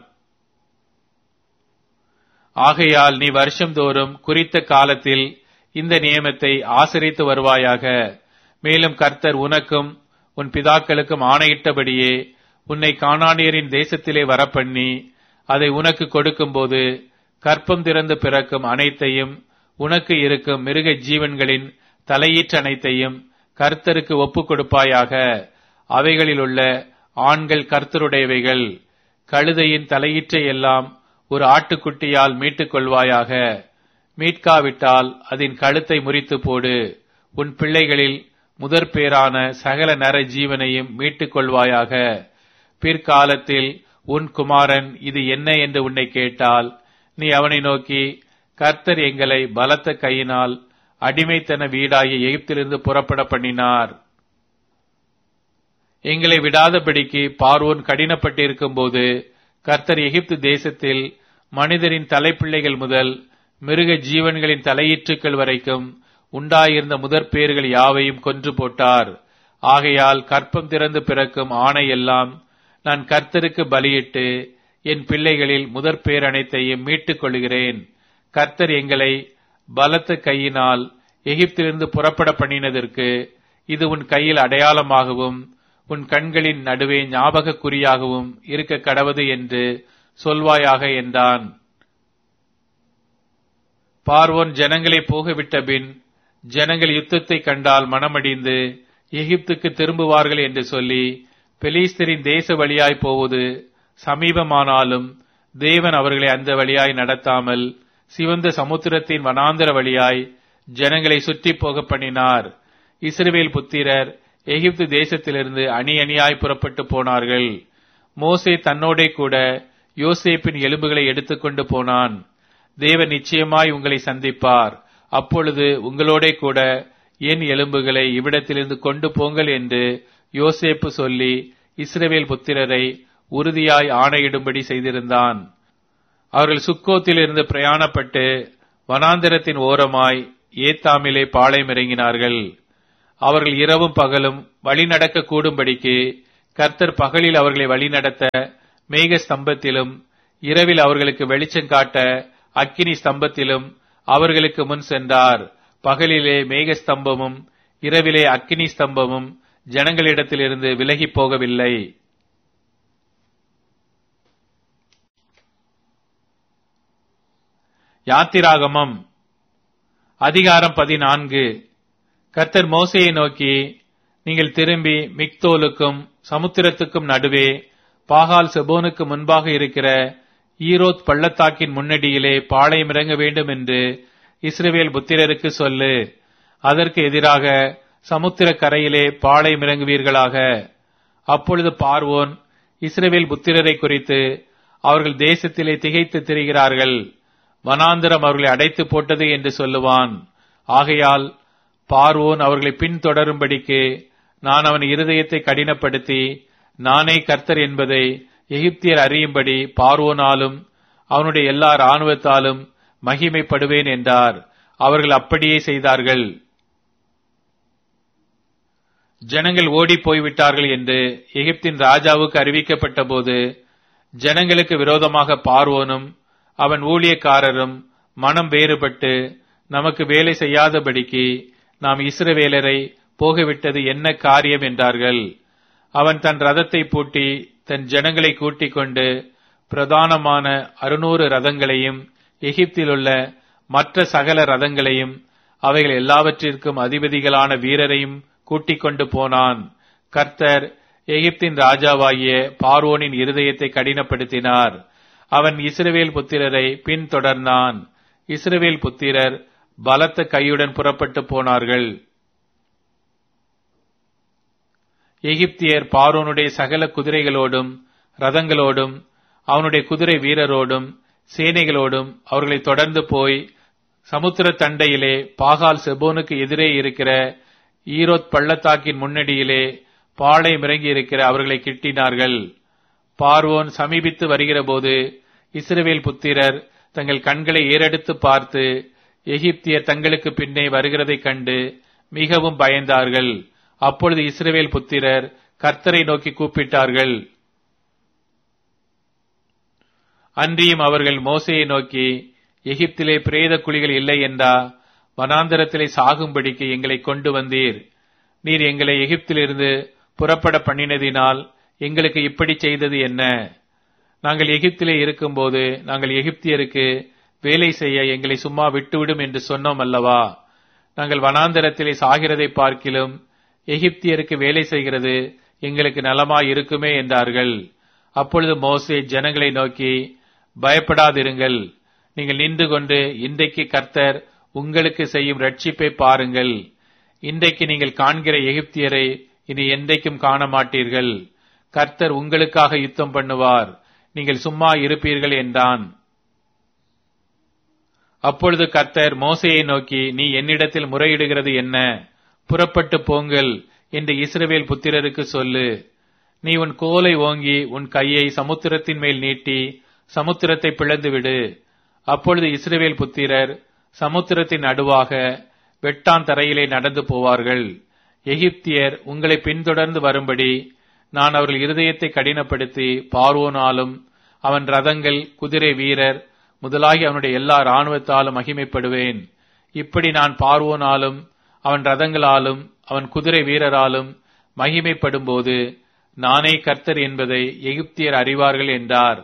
ஆகையால் நீ வருஷம்தோறும் குறித்த காலத்தில் இந்த நியமத்தை ஆசரித்து வருவாயாக மேலும் கர்த்தர் உனக்கும் உன் பிதாக்களுக்கும் ஆணையிட்டபடியே உன்னை காணானியரின் தேசத்திலே வரப்பண்ணி அதை உனக்கு கொடுக்கும்போது கற்பம் திறந்து பிறக்கும் அனைத்தையும் உனக்கு இருக்கும் மிருக ஜீவன்களின் தலையீற்று அனைத்தையும் கர்த்தருக்கு ஒப்புக் கொடுப்பாயாக அவைகளில் உள்ள ஆண்கள் கர்த்தருடையவைகள் கழுதையின் தலையீற்றை எல்லாம் ஒரு ஆட்டுக்குட்டியால் மீட்டுக் கொள்வாயாக மீட்காவிட்டால் அதன் கழுத்தை முறித்து போடு உன் பிள்ளைகளில் முதற் பேரான சகல நர ஜீவனையும் மீட்டுக் கொள்வாயாக பிற்காலத்தில் உன் குமாரன் இது என்ன என்று உன்னை கேட்டால் நீ அவனை நோக்கி கர்த்தர் எங்களை பலத்த கையினால் அடிமைத்தன வீடாகிய எகிப்திலிருந்து புறப்பட பண்ணினார் எங்களை விடாதபடிக்கு பார்வோன் கடினப்பட்டிருக்கும் போது கர்த்தர் எகிப்து தேசத்தில் மனிதரின் தலைப்பிள்ளைகள் முதல் மிருக ஜீவன்களின் தலையீற்றுக்கள் வரைக்கும் உண்டாயிருந்த முதற் பேர்கள் யாவையும் கொன்று போட்டார் ஆகையால் கற்பம் திறந்து பிறக்கும் ஆணை எல்லாம் நான் கர்த்தருக்கு பலியிட்டு என் பிள்ளைகளில் முதற் பேர் அனைத்தையும் மீட்டுக் கொள்கிறேன் கர்த்தர் எங்களை பலத்த கையினால் எகிப்திலிருந்து புறப்பட பண்ணினதற்கு இது உன் கையில் அடையாளமாகவும் உன் கண்களின் நடுவே ஞாபக குறியாகவும் இருக்க கடவது என்று சொல்வாயாக என்றான் பார்வோன் ஜனங்களை போகவிட்ட பின் ஜனங்கள் யுத்தத்தை கண்டால் மனமடிந்து எகிப்துக்கு திரும்புவார்கள் என்று சொல்லி பெலிஸ்தரின் தேச வழியாய் போவது சமீபமானாலும் தேவன் அவர்களை அந்த வழியாய் நடத்தாமல் சிவந்த சமுத்திரத்தின் வனாந்தர வழியாய் ஜனங்களை சுற்றி போக பண்ணினார் இஸ்ரவேல் புத்திரர் எகிப்து தேசத்திலிருந்து அணி அணியாய் புறப்பட்டு போனார்கள் மோசே தன்னோடே கூட யோசேப்பின் எலும்புகளை எடுத்துக்கொண்டு போனான் தேவன் நிச்சயமாய் உங்களை சந்திப்பார் அப்பொழுது உங்களோடே கூட என் எலும்புகளை இவ்விடத்திலிருந்து கொண்டு போங்கள் என்று யோசேப்பு சொல்லி இஸ்ரவேல் புத்திரரை உறுதியாய் ஆணையிடும்படி செய்திருந்தான் அவர்கள் சுக்கோத்திலிருந்து பிரயாணப்பட்டு வனாந்திரத்தின் ஓரமாய் ஏத்தாமிலே பாளையம் இறங்கினார்கள் அவர்கள் இரவும் பகலும் வழி நடக்க கூடும்படிக்கு கர்த்தர் பகலில் அவர்களை வழிநடத்த மேக ஸ்தம்பத்திலும் இரவில் அவர்களுக்கு வெளிச்சம் காட்ட அக்கினி ஸ்தம்பத்திலும் அவர்களுக்கு முன் சென்றார் பகலிலே மேக ஸ்தம்பமும் இரவிலே அக்கினி ஸ்தம்பமும் ஜனங்களிடத்திலிருந்து விலகி போகவில்லை யாத்திராகமம் அதிகாரம் பதினான்கு கர்த்தர் மோசையை நோக்கி நீங்கள் திரும்பி மிக்தோலுக்கும் சமுத்திரத்துக்கும் நடுவே பாகால் செபோனுக்கு முன்பாக இருக்கிற ஈரோத் பள்ளத்தாக்கின் முன்னடியிலே பாளையம் இறங்க வேண்டும் என்று இஸ்ரவேல் புத்திரருக்கு சொல்லு அதற்கு எதிராக சமுத்திர கரையிலே பாளையம் இறங்குவீர்களாக அப்பொழுது பார்வோன் இஸ்ரவேல் புத்திரரை குறித்து அவர்கள் தேசத்திலே திகைத்து திரிகிறார்கள் வனாந்திரம் அவர்களை அடைத்து போட்டது என்று சொல்லுவான் ஆகையால் பார்வோன் அவர்களை பின்தொடரும்படிக்கு நான் அவன் இருதயத்தை கடினப்படுத்தி நானே கர்த்தர் என்பதை எகிப்தியர் அறியும்படி பார்வோனாலும் அவனுடைய எல்லா இராணுவத்தாலும் மகிமைப்படுவேன் என்றார் அவர்கள் அப்படியே செய்தார்கள் ஜனங்கள் ஓடி போய்விட்டார்கள் என்று எகிப்தின் ராஜாவுக்கு அறிவிக்கப்பட்ட போது ஜனங்களுக்கு விரோதமாக பார்வோனும் அவன் ஊழியக்காரரும் மனம் வேறுபட்டு நமக்கு வேலை செய்யாதபடிக்கு நாம் இஸ்ரவேலரை போகவிட்டது என்ன காரியம் என்றார்கள் அவன் தன் ரதத்தை பூட்டி தன் ஜனங்களை கூட்டிக் கொண்டு பிரதானமான அறுநூறு ரதங்களையும் எகிப்திலுள்ள மற்ற சகல ரதங்களையும் அவைகள் எல்லாவற்றிற்கும் அதிபதிகளான வீரரையும் கூட்டிக் கொண்டு போனான் கர்த்தர் எகிப்தின் ராஜாவாகிய பார்வோனின் இருதயத்தை கடினப்படுத்தினார் அவன் இஸ்ரவேல் புத்திரரை பின்தொடர்ந்தான் இஸ்ரவேல் புத்திரர் பலத்த கையுடன் புறப்பட்டு போனார்கள் எகிப்தியர் பார்வோனுடைய சகல குதிரைகளோடும் ரதங்களோடும் அவனுடைய குதிரை வீரரோடும் சேனைகளோடும் அவர்களை தொடர்ந்து போய் சமுத்திர தண்டையிலே பாகால் செபோனுக்கு எதிரே இருக்கிற ஈரோத் பள்ளத்தாக்கின் முன்னடியிலே பாளை மிறங்கி இருக்கிற அவர்களை கிட்டினார்கள் பார்வோன் சமீபித்து வருகிற போது இஸ்ரவேல் புத்திரர் தங்கள் கண்களை ஏறெடுத்து பார்த்து எகிப்தியர் தங்களுக்கு பின்னே வருகிறதைக் கண்டு மிகவும் பயந்தார்கள் அப்பொழுது இஸ்ரவேல் புத்திரர் கர்த்தரை நோக்கி கூப்பிட்டார்கள் அன்றியும் அவர்கள் மோசையை நோக்கி எகிப்திலே பிரேத குழிகள் இல்லை என்றா வனாந்தரத்திலே சாகும்படிக்கு எங்களை கொண்டு வந்தீர் நீர் எங்களை எகிப்திலிருந்து புறப்பட பண்ணினதினால் எங்களுக்கு இப்படி செய்தது என்ன நாங்கள் எகிப்திலே இருக்கும்போது நாங்கள் எகிப்தியருக்கு வேலை செய்ய எங்களை சும்மா விட்டுவிடும் என்று சொன்னோம் அல்லவா நாங்கள் வனாந்தரத்திலே சாகிறதை பார்க்கிலும் எகிப்தியருக்கு வேலை செய்கிறது எங்களுக்கு நலமாய் இருக்குமே என்றார்கள் அப்பொழுது மோசே ஜனங்களை நோக்கி பயப்படாதிருங்கள் நீங்கள் நின்று கொண்டு இன்றைக்கு கர்த்தர் உங்களுக்கு செய்யும் ரட்சிப்பை பாருங்கள் இன்றைக்கு நீங்கள் காண்கிற எகிப்தியரை இனி என்றைக்கும் காண மாட்டீர்கள் கர்த்தர் உங்களுக்காக யுத்தம் பண்ணுவார் நீங்கள் சும்மா இருப்பீர்கள் என்றான் அப்பொழுது கர்த்தர் மோசையை நோக்கி நீ என்னிடத்தில் முறையிடுகிறது என்ன புறப்பட்டு போங்கள் என்று இஸ்ரவேல் புத்திரருக்கு சொல்லு நீ உன் கோலை ஓங்கி உன் கையை சமுத்திரத்தின் மேல் நீட்டி சமுத்திரத்தை பிளந்துவிடு அப்பொழுது இஸ்ரவேல் புத்திரர் சமுத்திரத்தின் நடுவாக வெட்டான் தரையிலே நடந்து போவார்கள் எகிப்தியர் உங்களை பின்தொடர்ந்து வரும்படி நான் அவர்கள் இருதயத்தை கடினப்படுத்தி பார்வோனாலும் அவன் ரதங்கள் குதிரை வீரர் முதலாகி அவனுடைய எல்லா இராணுவத்தாலும் மகிமைப்படுவேன் இப்படி நான் பார்வோனாலும் அவன் ரதங்களாலும் அவன் குதிரை வீரராலும் மகிமைப்படும்போது நானே கர்த்தர் என்பதை எகிப்தியர் அறிவார்கள் என்றார்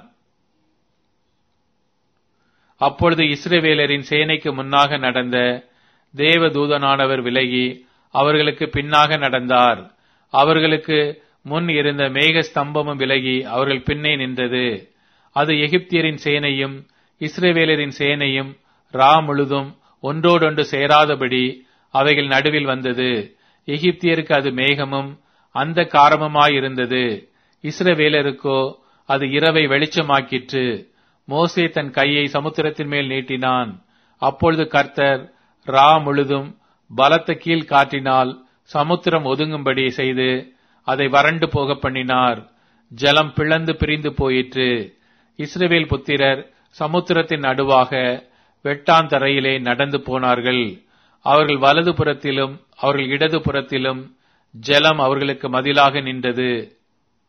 அப்பொழுது இஸ்ரவேலரின் சேனைக்கு முன்னாக நடந்த தேவதூதனானவர் விலகி அவர்களுக்கு பின்னாக நடந்தார் அவர்களுக்கு முன் இருந்த மேக ஸ்தம்பமும் விலகி அவர்கள் பின்னே நின்றது அது எகிப்தியரின் சேனையும் இஸ்ரவேலரின் சேனையும் ரா முழுதும் ஒன்றோடொன்று சேராதபடி அவைகள் நடுவில் வந்தது எகிப்தியருக்கு அது மேகமும் அந்த காரமுமாயிருந்தது இஸ்ரவேலருக்கோ அது இரவை வெளிச்சமாக்கிற்று மோசே தன் கையை சமுத்திரத்தின் மேல் நீட்டினான் அப்பொழுது கர்த்தர் ரா முழுதும் பலத்த கீழ் காற்றினால் சமுத்திரம் ஒதுங்கும்படி செய்து அதை வறண்டு போக பண்ணினார் ஜலம் பிளந்து பிரிந்து போயிற்று இஸ்ரவேல் புத்திரர் சமுத்திரத்தின் நடுவாக வெட்டாந்தரையிலே நடந்து போனார்கள் அவர்கள் வலது புறத்திலும் அவர்கள் இடது புறத்திலும் ஜலம் அவர்களுக்கு மதிலாக நின்றது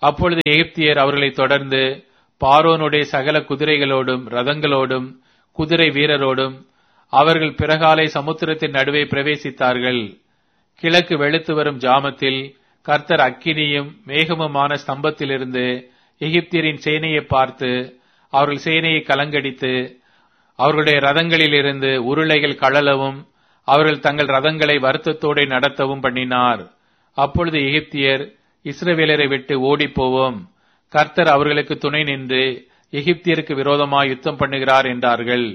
அப்பொழுது எகிப்தியர் அவர்களை தொடர்ந்து பார்வோனுடைய சகல குதிரைகளோடும் ரதங்களோடும் குதிரை வீரரோடும் அவர்கள் பிறகாலை சமுத்திரத்தின் நடுவே பிரவேசித்தார்கள் கிழக்கு வெளுத்து வரும் ஜாமத்தில் கர்த்தர் அக்கினியும் மேகமுமான ஸ்தம்பத்திலிருந்து எகிப்தியரின் சேனையை பார்த்து அவர்கள் சேனையை கலங்கடித்து அவர்களுடைய ரதங்களிலிருந்து உருளைகள் கழலவும் அவர்கள் தங்கள் ரதங்களை வருத்தத்தோடு நடத்தவும் பண்ணினார் அப்பொழுது எகிப்தியர் இஸ்ரவேலரை விட்டு ஓடிப்போவோம் கர்த்தர் அவர்களுக்கு துணை நின்று எகிப்தியருக்கு விரோதமாய் யுத்தம் பண்ணுகிறார் என்றார்கள்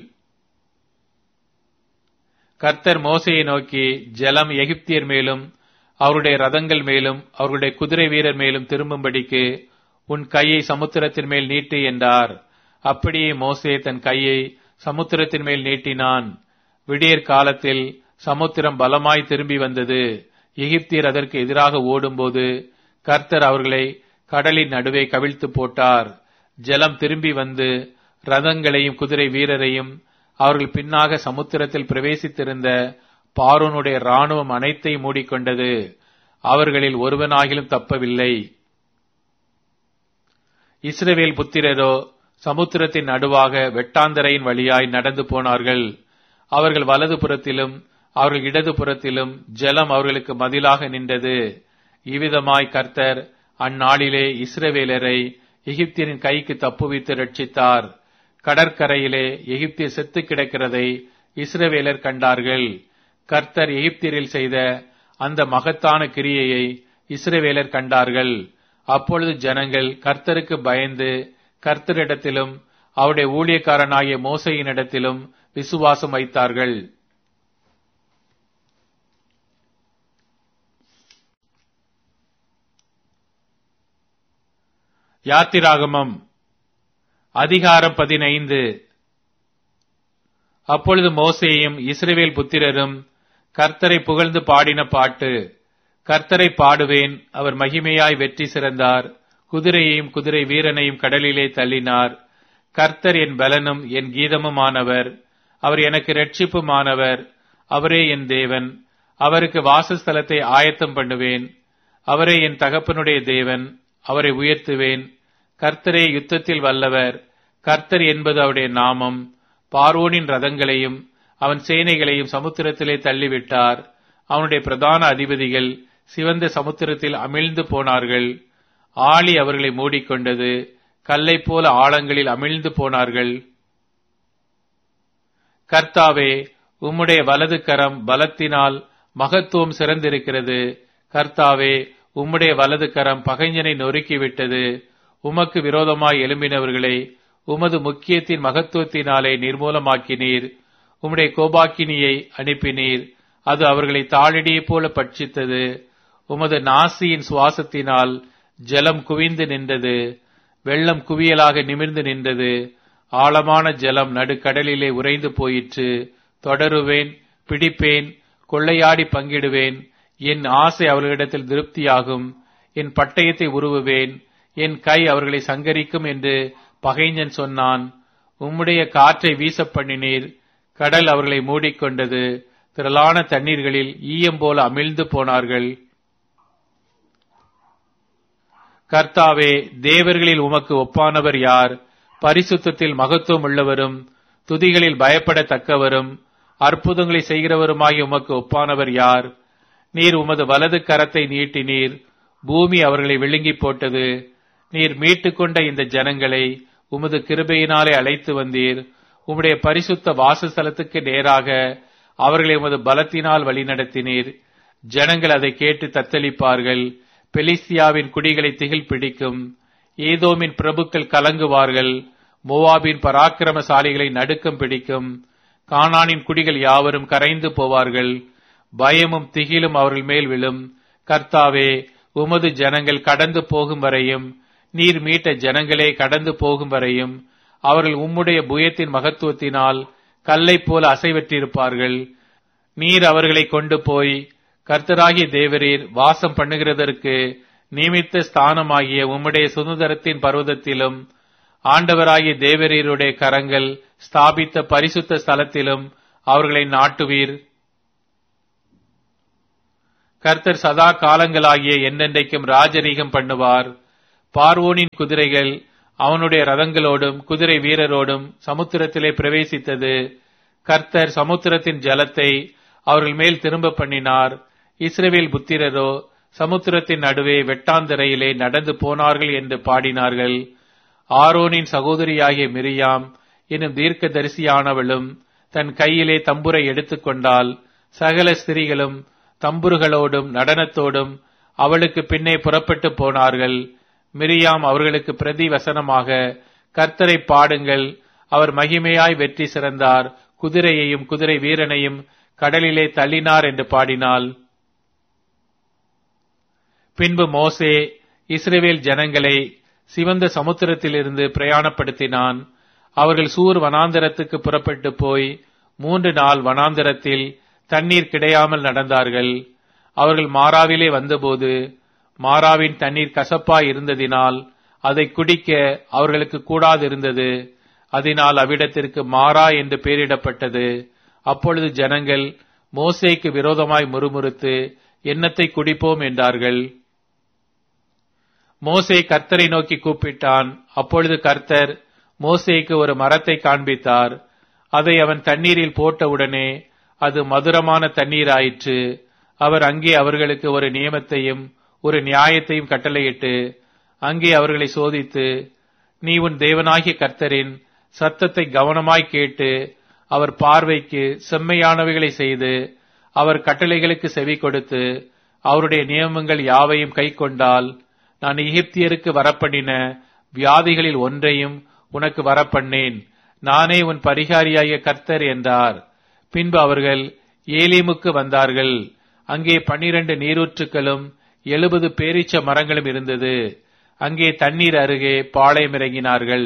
கர்த்தர் மோசையை நோக்கி ஜலம் எகிப்தியர் மேலும் அவருடைய ரதங்கள் மேலும் அவருடைய குதிரை வீரர் மேலும் திரும்பும்படிக்கு உன் கையை சமுத்திரத்தின் மேல் நீட்டு என்றார் அப்படியே மோசே தன் கையை சமுத்திரத்தின் மேல் நீட்டினான் விடியற் காலத்தில் சமுத்திரம் பலமாய் திரும்பி வந்தது எகிப்தியர் அதற்கு எதிராக ஓடும்போது கர்த்தர் அவர்களை கடலின் நடுவே கவிழ்த்து போட்டார் ஜலம் திரும்பி வந்து ரதங்களையும் குதிரை வீரரையும் அவர்கள் பின்னாக சமுத்திரத்தில் பிரவேசித்திருந்த பார்வோனுடைய ராணுவம் அனைத்தையும் மூடிக்கொண்டது அவர்களில் ஒருவனாகிலும் தப்பவில்லை இஸ்ரவேல் புத்திரரோ சமுத்திரத்தின் நடுவாக வெட்டாந்தரையின் வழியாய் நடந்து போனார்கள் அவர்கள் வலது புறத்திலும் அவர்கள் இடது புறத்திலும் ஜலம் அவர்களுக்கு மதிலாக நின்றது இவ்விதமாய் கர்த்தர் அந்நாளிலே இஸ்ரவேலரை எகிப்தியரின் கைக்கு தப்புவித்து ரட்சித்தார் கடற்கரையிலே எகிப்தியர் செத்து கிடக்கிறதை இஸ்ரவேலர் கண்டார்கள் கர்த்தர் எகிப்தியரில் செய்த அந்த மகத்தான கிரியையை இஸ்ரவேலர் கண்டார்கள் அப்பொழுது ஜனங்கள் கர்த்தருக்கு பயந்து கர்த்தரிடத்திலும் அவருடைய ஊழியக்காரனாகிய மோசையினிடத்திலும் விசுவாசம் வைத்தார்கள் யாத்திராகமம் அதிகாரம் பதினைந்து அப்பொழுது மோசேயும் இஸ்ரவேல் புத்திரரும் கர்த்தரை புகழ்ந்து பாடின பாட்டு கர்த்தரை பாடுவேன் அவர் மகிமையாய் வெற்றி சிறந்தார் குதிரையையும் குதிரை வீரனையும் கடலிலே தள்ளினார் கர்த்தர் என் பலனும் என் கீதமுமானவர் அவர் எனக்கு இரட்சிப்புமானவர் அவரே என் தேவன் அவருக்கு வாசஸ்தலத்தை ஆயத்தம் பண்ணுவேன் அவரே என் தகப்பனுடைய தேவன் அவரை உயர்த்துவேன் கர்த்தரே யுத்தத்தில் வல்லவர் கர்த்தர் என்பது அவருடைய நாமம் பார்வோனின் ரதங்களையும் அவன் சேனைகளையும் சமுத்திரத்திலே தள்ளிவிட்டார் அவனுடைய பிரதான அதிபதிகள் சிவந்த சமுத்திரத்தில் அமிழ்ந்து போனார்கள் ஆழி அவர்களை மூடிக்கொண்டது கல்லை போல ஆழங்களில் அமிழ்ந்து போனார்கள் கர்த்தாவே உம்முடைய வலது கரம் பலத்தினால் மகத்துவம் சிறந்திருக்கிறது கர்த்தாவே உம்முடைய வலது கரம் பகைஞனை நொறுக்கிவிட்டது உமக்கு விரோதமாய் எழும்பினவர்களை உமது முக்கியத்தின் மகத்துவத்தினாலே நிர்மூலமாக்கினீர் உம்முடைய கோபாக்கினியை அனுப்பினீர் அது அவர்களை தாழிடியைப் போல பட்சித்தது உமது நாசியின் சுவாசத்தினால் ஜலம் குவிந்து நின்றது வெள்ளம் குவியலாக நிமிர்ந்து நின்றது ஆழமான ஜலம் நடுக்கடலிலே உறைந்து போயிற்று தொடருவேன் பிடிப்பேன் கொள்ளையாடி பங்கிடுவேன் என் ஆசை அவர்களிடத்தில் திருப்தியாகும் என் பட்டயத்தை உருவுவேன் என் கை அவர்களை சங்கரிக்கும் என்று பகைஞன் சொன்னான் உம்முடைய காற்றை வீச பண்ணினீர் கடல் அவர்களை மூடிக்கொண்டது திரளான தண்ணீர்களில் ஈயம் போல அமிழ்ந்து போனார்கள் கர்த்தாவே தேவர்களில் உமக்கு ஒப்பானவர் யார் பரிசுத்தத்தில் மகத்துவம் உள்ளவரும் துதிகளில் பயப்படத்தக்கவரும் அற்புதங்களை செய்கிறவருமாகி உமக்கு ஒப்பானவர் யார் நீர் உமது வலது கரத்தை நீட்டினீர் பூமி அவர்களை விழுங்கி போட்டது நீர் மீட்டுக்கொண்ட இந்த ஜனங்களை உமது கிருபையினாலே அழைத்து வந்தீர் உம்முடைய பரிசுத்த வாசஸ்தலத்துக்கு நேராக அவர்களை உமது பலத்தினால் வழிநடத்தினீர் ஜனங்கள் அதை கேட்டு தத்தளிப்பார்கள் பெலிஸ்தியாவின் குடிகளை திகில் பிடிக்கும் ஏதோமின் பிரபுக்கள் கலங்குவார்கள் மோவாபின் பராக்கிரமசாலிகளை நடுக்கம் பிடிக்கும் கானானின் குடிகள் யாவரும் கரைந்து போவார்கள் பயமும் திகிலும் அவர்கள் மேல் விழும் கர்த்தாவே உமது ஜனங்கள் கடந்து போகும் வரையும் நீர் மீட்ட ஜனங்களே கடந்து போகும் வரையும் அவர்கள் உம்முடைய புயத்தின் மகத்துவத்தினால் கல்லை போல அசைவற்றிருப்பார்கள் நீர் அவர்களை கொண்டு போய் கர்த்தராகிய தேவரீர் வாசம் பண்ணுகிறதற்கு நியமித்த ஸ்தானமாகிய உம்முடைய சுதந்திரத்தின் பர்வதத்திலும் ஆண்டவராகிய தேவரீருடைய கரங்கள் ஸ்தாபித்த பரிசுத்த ஸ்தலத்திலும் அவர்களை நாட்டுவீர் கர்த்தர் சதா காலங்களாகிய என்னென்றைக்கும் ராஜரீகம் பண்ணுவார் பார்வோனின் குதிரைகள் அவனுடைய ரதங்களோடும் குதிரை வீரரோடும் சமுத்திரத்திலே பிரவேசித்தது கர்த்தர் சமுத்திரத்தின் ஜலத்தை அவர்கள் மேல் திரும்ப பண்ணினார் இஸ்ரவேல் புத்திரரோ சமுத்திரத்தின் நடுவே வெட்டாந்தரையிலே நடந்து போனார்கள் என்று பாடினார்கள் ஆரோனின் சகோதரியாகிய மிரியாம் என்னும் தீர்க்க தரிசியானவளும் தன் கையிலே தம்புரை எடுத்துக்கொண்டால் சகல ஸ்திரீகளும் தம்புருகளோடும் நடனத்தோடும் அவளுக்கு பின்னே புறப்பட்டு போனார்கள் மிரியாம் அவர்களுக்கு பிரதி வசனமாக கர்த்தரை பாடுங்கள் அவர் மகிமையாய் வெற்றி சிறந்தார் குதிரையையும் குதிரை வீரனையும் கடலிலே தள்ளினார் என்று பாடினாள் பின்பு மோசே இஸ்ரேவேல் ஜனங்களை சிவந்த சமுத்திரத்திலிருந்து பிரயாணப்படுத்தினான் அவர்கள் சூர் வனாந்தரத்துக்கு புறப்பட்டு போய் மூன்று நாள் வனாந்தரத்தில் தண்ணீர் கிடையாமல் நடந்தார்கள் அவர்கள் மாறாவிலே வந்தபோது மாறாவின் தண்ணீர் கசப்பாய் இருந்ததினால் அதை குடிக்க அவர்களுக்கு கூடாதிருந்தது அதனால் அவ்விடத்திற்கு மாறா என்று பெயரிடப்பட்டது அப்பொழுது ஜனங்கள் மோசேக்கு விரோதமாய் முறுமுறுத்து எண்ணத்தை குடிப்போம் என்றார்கள் மோசே கர்த்தரை நோக்கி கூப்பிட்டான் அப்பொழுது கர்த்தர் மோசேக்கு ஒரு மரத்தை காண்பித்தார் அதை அவன் தண்ணீரில் போட்டவுடனே அது மதுரமான தண்ணீராயிற்று அவர் அங்கே அவர்களுக்கு ஒரு நியமத்தையும் ஒரு நியாயத்தையும் கட்டளையிட்டு அங்கே அவர்களை சோதித்து நீ உன் தேவனாகிய கர்த்தரின் சத்தத்தை கவனமாய் கேட்டு அவர் பார்வைக்கு செம்மையானவைகளை செய்து அவர் கட்டளைகளுக்கு செவி கொடுத்து அவருடைய நியமங்கள் யாவையும் கை கொண்டால் நான் எகிப்தியருக்கு வரப்பண்ணின வியாதிகளில் ஒன்றையும் உனக்கு வரப்பண்ணேன் நானே உன் பரிகாரியாகிய கர்த்தர் என்றார் பின்பு அவர்கள் ஏலீமுக்கு வந்தார்கள் அங்கே பன்னிரண்டு நீரூற்றுக்களும் எழுபது பேரீச்ச மரங்களும் இருந்தது அங்கே தண்ணீர் அருகே பாளையம் இறங்கினார்கள்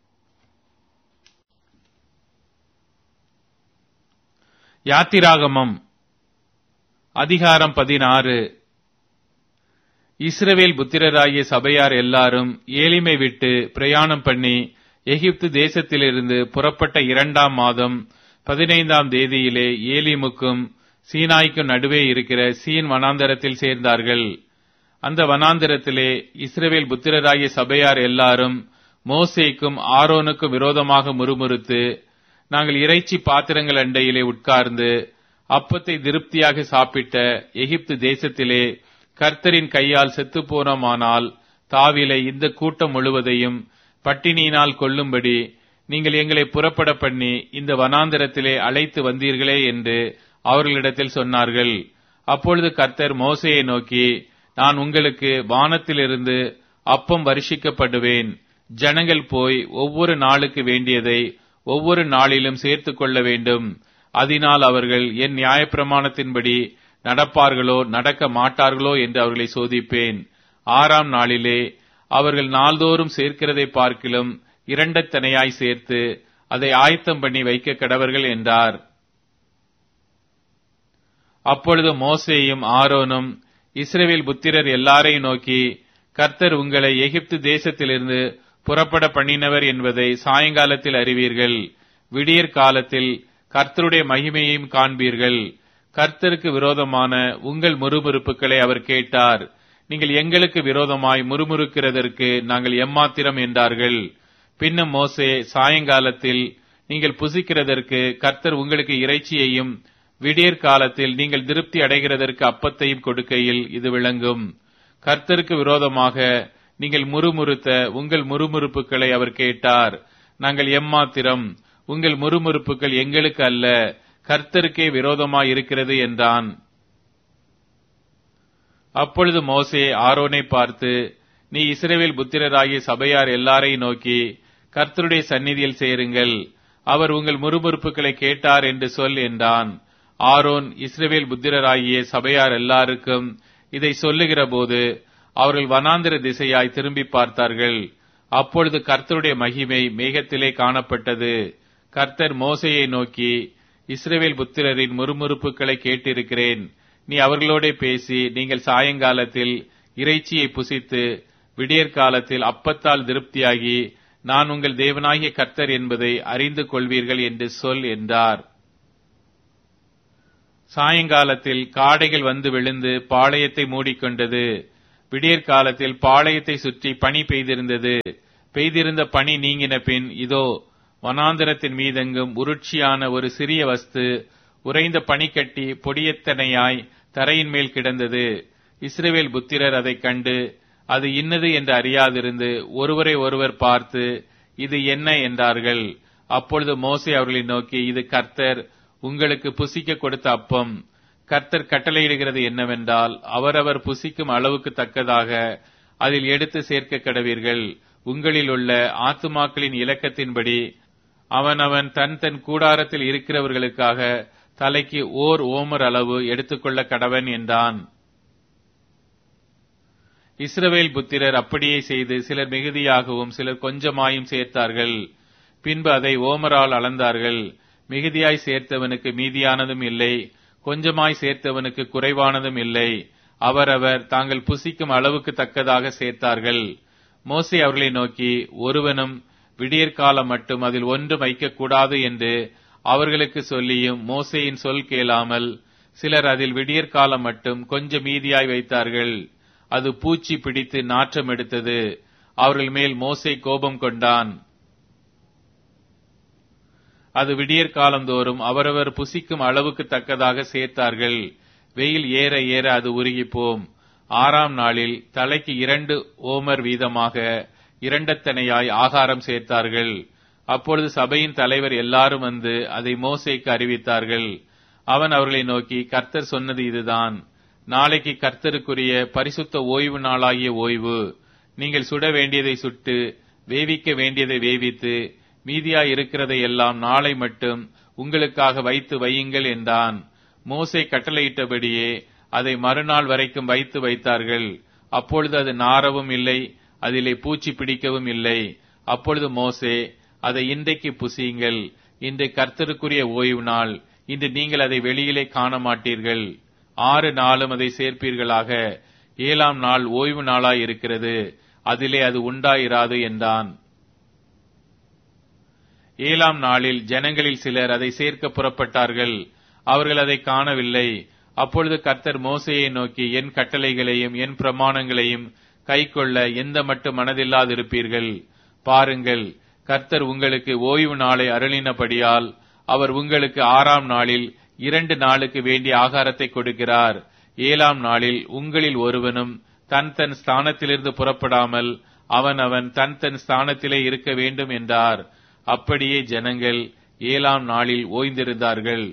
யாத்திராகமம் அதிகாரம் பதினாறு இஸ்ரவேல் புத்திரராகிய சபையார் எல்லாரும் ஏளிமை விட்டு பிரயாணம் பண்ணி எகிப்து தேசத்திலிருந்து புறப்பட்ட இரண்டாம் மாதம் பதினைந்தாம் தேதியிலே ஏலிமுக்கும் சீனாய்க்கும் நடுவே இருக்கிற சீன் வனாந்தரத்தில் சேர்ந்தார்கள் அந்த வனாந்தரத்திலே இஸ்ரவேல் புத்திரராகிய சபையார் எல்லாரும் மோசேக்கும் ஆரோனுக்கும் விரோதமாக முறுமுறுத்து நாங்கள் இறைச்சி பாத்திரங்கள் அண்டையிலே உட்கார்ந்து அப்பத்தை திருப்தியாக சாப்பிட்ட எகிப்து தேசத்திலே கர்த்தரின் கையால் செத்துப்போனோமானால் தாவிலை இந்த கூட்டம் முழுவதையும் பட்டினியினால் கொல்லும்படி நீங்கள் எங்களை புறப்பட பண்ணி இந்த வனாந்தரத்திலே அழைத்து வந்தீர்களே என்று அவர்களிடத்தில் சொன்னார்கள் அப்பொழுது கர்த்தர் மோசையை நோக்கி நான் உங்களுக்கு வானத்திலிருந்து அப்பம் வருஷிக்கப்படுவேன் ஜனங்கள் போய் ஒவ்வொரு நாளுக்கு வேண்டியதை ஒவ்வொரு நாளிலும் சேர்த்துக் கொள்ள வேண்டும் அதனால் அவர்கள் என் நியாயப்பிரமாணத்தின்படி நடப்பார்களோ நடக்க மாட்டார்களோ என்று அவர்களை சோதிப்பேன் ஆறாம் நாளிலே அவர்கள் நாள்தோறும் சேர்க்கிறதை பார்க்கிலும் இரண்டத்தனையாய் சேர்த்து அதை ஆயத்தம் பண்ணி வைக்க கடவர்கள் என்றார் அப்பொழுது மோசேயும் ஆரோனும் இஸ்ரேவேல் புத்திரர் எல்லாரையும் நோக்கி கர்த்தர் உங்களை எகிப்து தேசத்திலிருந்து புறப்பட பண்ணினவர் என்பதை சாயங்காலத்தில் அறிவீர்கள் விடியற் காலத்தில் கர்த்தருடைய மகிமையையும் காண்பீர்கள் கர்த்தருக்கு விரோதமான உங்கள் முறுமுறுப்புகளை அவர் கேட்டார் நீங்கள் எங்களுக்கு விரோதமாய் முறுமுறுக்கிறதற்கு நாங்கள் எம்மாத்திரம் என்றார்கள் பின்னும் மோசே சாயங்காலத்தில் நீங்கள் புசிக்கிறதற்கு கர்த்தர் உங்களுக்கு இறைச்சியையும் விடியற் காலத்தில் நீங்கள் திருப்தி அடைகிறதற்கு அப்பத்தையும் கொடுக்கையில் இது விளங்கும் கர்த்தருக்கு விரோதமாக நீங்கள் முறுமுறுத்த உங்கள் முறுமுறுப்புகளை அவர் கேட்டார் நாங்கள் எம்மாத்திரம் உங்கள் முறுமுறுப்புகள் எங்களுக்கு அல்ல கர்த்தருக்கே விரோதமாய் இருக்கிறது என்றான் அப்பொழுது மோசே ஆரோனை பார்த்து நீ இஸ்ரேவேல் புத்திரராகிய சபையார் எல்லாரையும் நோக்கி கர்த்தருடைய சந்நிதியில் சேருங்கள் அவர் உங்கள் முறுமுறுப்புகளை கேட்டார் என்று சொல் என்றான் ஆரோன் இஸ்ரேவேல் புத்திரராகிய சபையார் எல்லாருக்கும் இதை சொல்லுகிற போது அவர்கள் வனாந்திர திசையாய் திரும்பி பார்த்தார்கள் அப்பொழுது கர்த்தருடைய மகிமை மேகத்திலே காணப்பட்டது கர்த்தர் மோசையை நோக்கி இஸ்ரேவேல் புத்திரரின் முறுமுறுப்புகளை கேட்டிருக்கிறேன் நீ அவர்களோட பேசி நீங்கள் சாயங்காலத்தில் இறைச்சியை புசித்து விடியற் காலத்தில் அப்பத்தால் திருப்தியாகி நான் உங்கள் தேவனாகிய கர்த்தர் என்பதை அறிந்து கொள்வீர்கள் என்று சொல் என்றார் சாயங்காலத்தில் காடைகள் வந்து விழுந்து பாளையத்தை மூடிக்கொண்டது விடியற் காலத்தில் பாளையத்தை சுற்றி பனி பெய்திருந்தது பெய்திருந்த பனி நீங்கின பின் இதோ வனாந்தரத்தின் மீதெங்கும் உருட்சியான ஒரு சிறிய வஸ்து உறைந்த பனிக்கட்டி பொடியத்தனையாய் தரையின் மேல் கிடந்தது இஸ்ரவேல் புத்திரர் அதைக் கண்டு அது இன்னது என்று அறியாதிருந்து ஒருவரை ஒருவர் பார்த்து இது என்ன என்றார்கள் அப்பொழுது மோசே அவர்களை நோக்கி இது கர்த்தர் உங்களுக்கு புசிக்க கொடுத்த அப்பம் கர்த்தர் கட்டளையிடுகிறது என்னவென்றால் அவரவர் புசிக்கும் அளவுக்கு தக்கதாக அதில் எடுத்து சேர்க்க கடவீர்கள் உங்களில் உள்ள ஆத்துமாக்களின் இலக்கத்தின்படி அவனவன் தன் தன் கூடாரத்தில் இருக்கிறவர்களுக்காக தலைக்கு ஓர் ஓமர் அளவு எடுத்துக்கொள்ள கடவன் என்றான் இஸ்ரவேல் புத்திரர் அப்படியே செய்து சிலர் மிகுதியாகவும் சிலர் கொஞ்சமாயும் சேர்த்தார்கள் பின்பு அதை ஓமரால் அளந்தார்கள் மிகுதியாய் சேர்த்தவனுக்கு மீதியானதும் இல்லை கொஞ்சமாய் சேர்த்தவனுக்கு குறைவானதும் இல்லை அவரவர் தாங்கள் புசிக்கும் அளவுக்கு தக்கதாக சேர்த்தார்கள் மோசே அவர்களை நோக்கி ஒருவனும் விடியற்காலம் மட்டும் அதில் ஒன்றும் வைக்கக்கூடாது என்று அவர்களுக்கு சொல்லியும் மோசேயின் சொல் கேளாமல் சிலர் அதில் விடியற்காலம் மட்டும் கொஞ்சம் மீதியாய் வைத்தார்கள் அது பூச்சி பிடித்து நாற்றம் எடுத்தது அவர்கள் மேல் மோசே கோபம் கொண்டான் அது விடியற் காலந்தோறும் அவரவர் புசிக்கும் அளவுக்கு தக்கதாக சேர்த்தார்கள் வெயில் ஏற ஏற அது உருகிப்போம் ஆறாம் நாளில் தலைக்கு இரண்டு ஓமர் வீதமாக இரண்டத்தனையாய் ஆகாரம் சேர்த்தார்கள் அப்பொழுது சபையின் தலைவர் எல்லாரும் வந்து அதை மோசேக்கு அறிவித்தார்கள் அவன் அவர்களை நோக்கி கர்த்தர் சொன்னது இதுதான் நாளைக்கு கர்த்தருக்குரிய பரிசுத்த ஓய்வு நாளாகிய ஓய்வு நீங்கள் சுட வேண்டியதை சுட்டு வேவிக்க வேண்டியதை வேவித்து மீதியாய் இருக்கிறதை எல்லாம் நாளை மட்டும் உங்களுக்காக வைத்து வையுங்கள் என்றான் மோசே கட்டளையிட்டபடியே அதை மறுநாள் வரைக்கும் வைத்து வைத்தார்கள் அப்பொழுது அது நாரவும் இல்லை அதிலே பூச்சி பிடிக்கவும் இல்லை அப்பொழுது மோசே அதை இன்றைக்கு புசியுங்கள் இன்று கர்த்தருக்குரிய ஓய்வு நாள் இன்று நீங்கள் அதை வெளியிலே காண மாட்டீர்கள் ஆறு நாளும் அதை சேர்ப்பீர்களாக ஏழாம் நாள் ஓய்வு நாளாய் இருக்கிறது அதிலே அது உண்டாயிராது என்றான் ஏழாம் நாளில் ஜனங்களில் சிலர் அதை சேர்க்க புறப்பட்டார்கள் அவர்கள் அதை காணவில்லை அப்பொழுது கர்த்தர் மோசையை நோக்கி என் கட்டளைகளையும் என் பிரமாணங்களையும் கைக்கொள்ள எந்த மட்டும் மனதில்லாதிருப்பீர்கள் பாருங்கள் கர்த்தர் உங்களுக்கு ஓய்வு நாளை அருளினபடியால் அவர் உங்களுக்கு ஆறாம் நாளில் இரண்டு நாளுக்கு வேண்டிய ஆகாரத்தை கொடுக்கிறார் ஏழாம் நாளில் உங்களில் ஒருவனும் தன் தன் ஸ்தானத்திலிருந்து புறப்படாமல் அவன் அவன் தன் தன் ஸ்தானத்திலே இருக்க வேண்டும் என்றார் அப்படியே ஜனங்கள் ஏழாம் நாளில் ஓய்ந்திருந்தார்கள்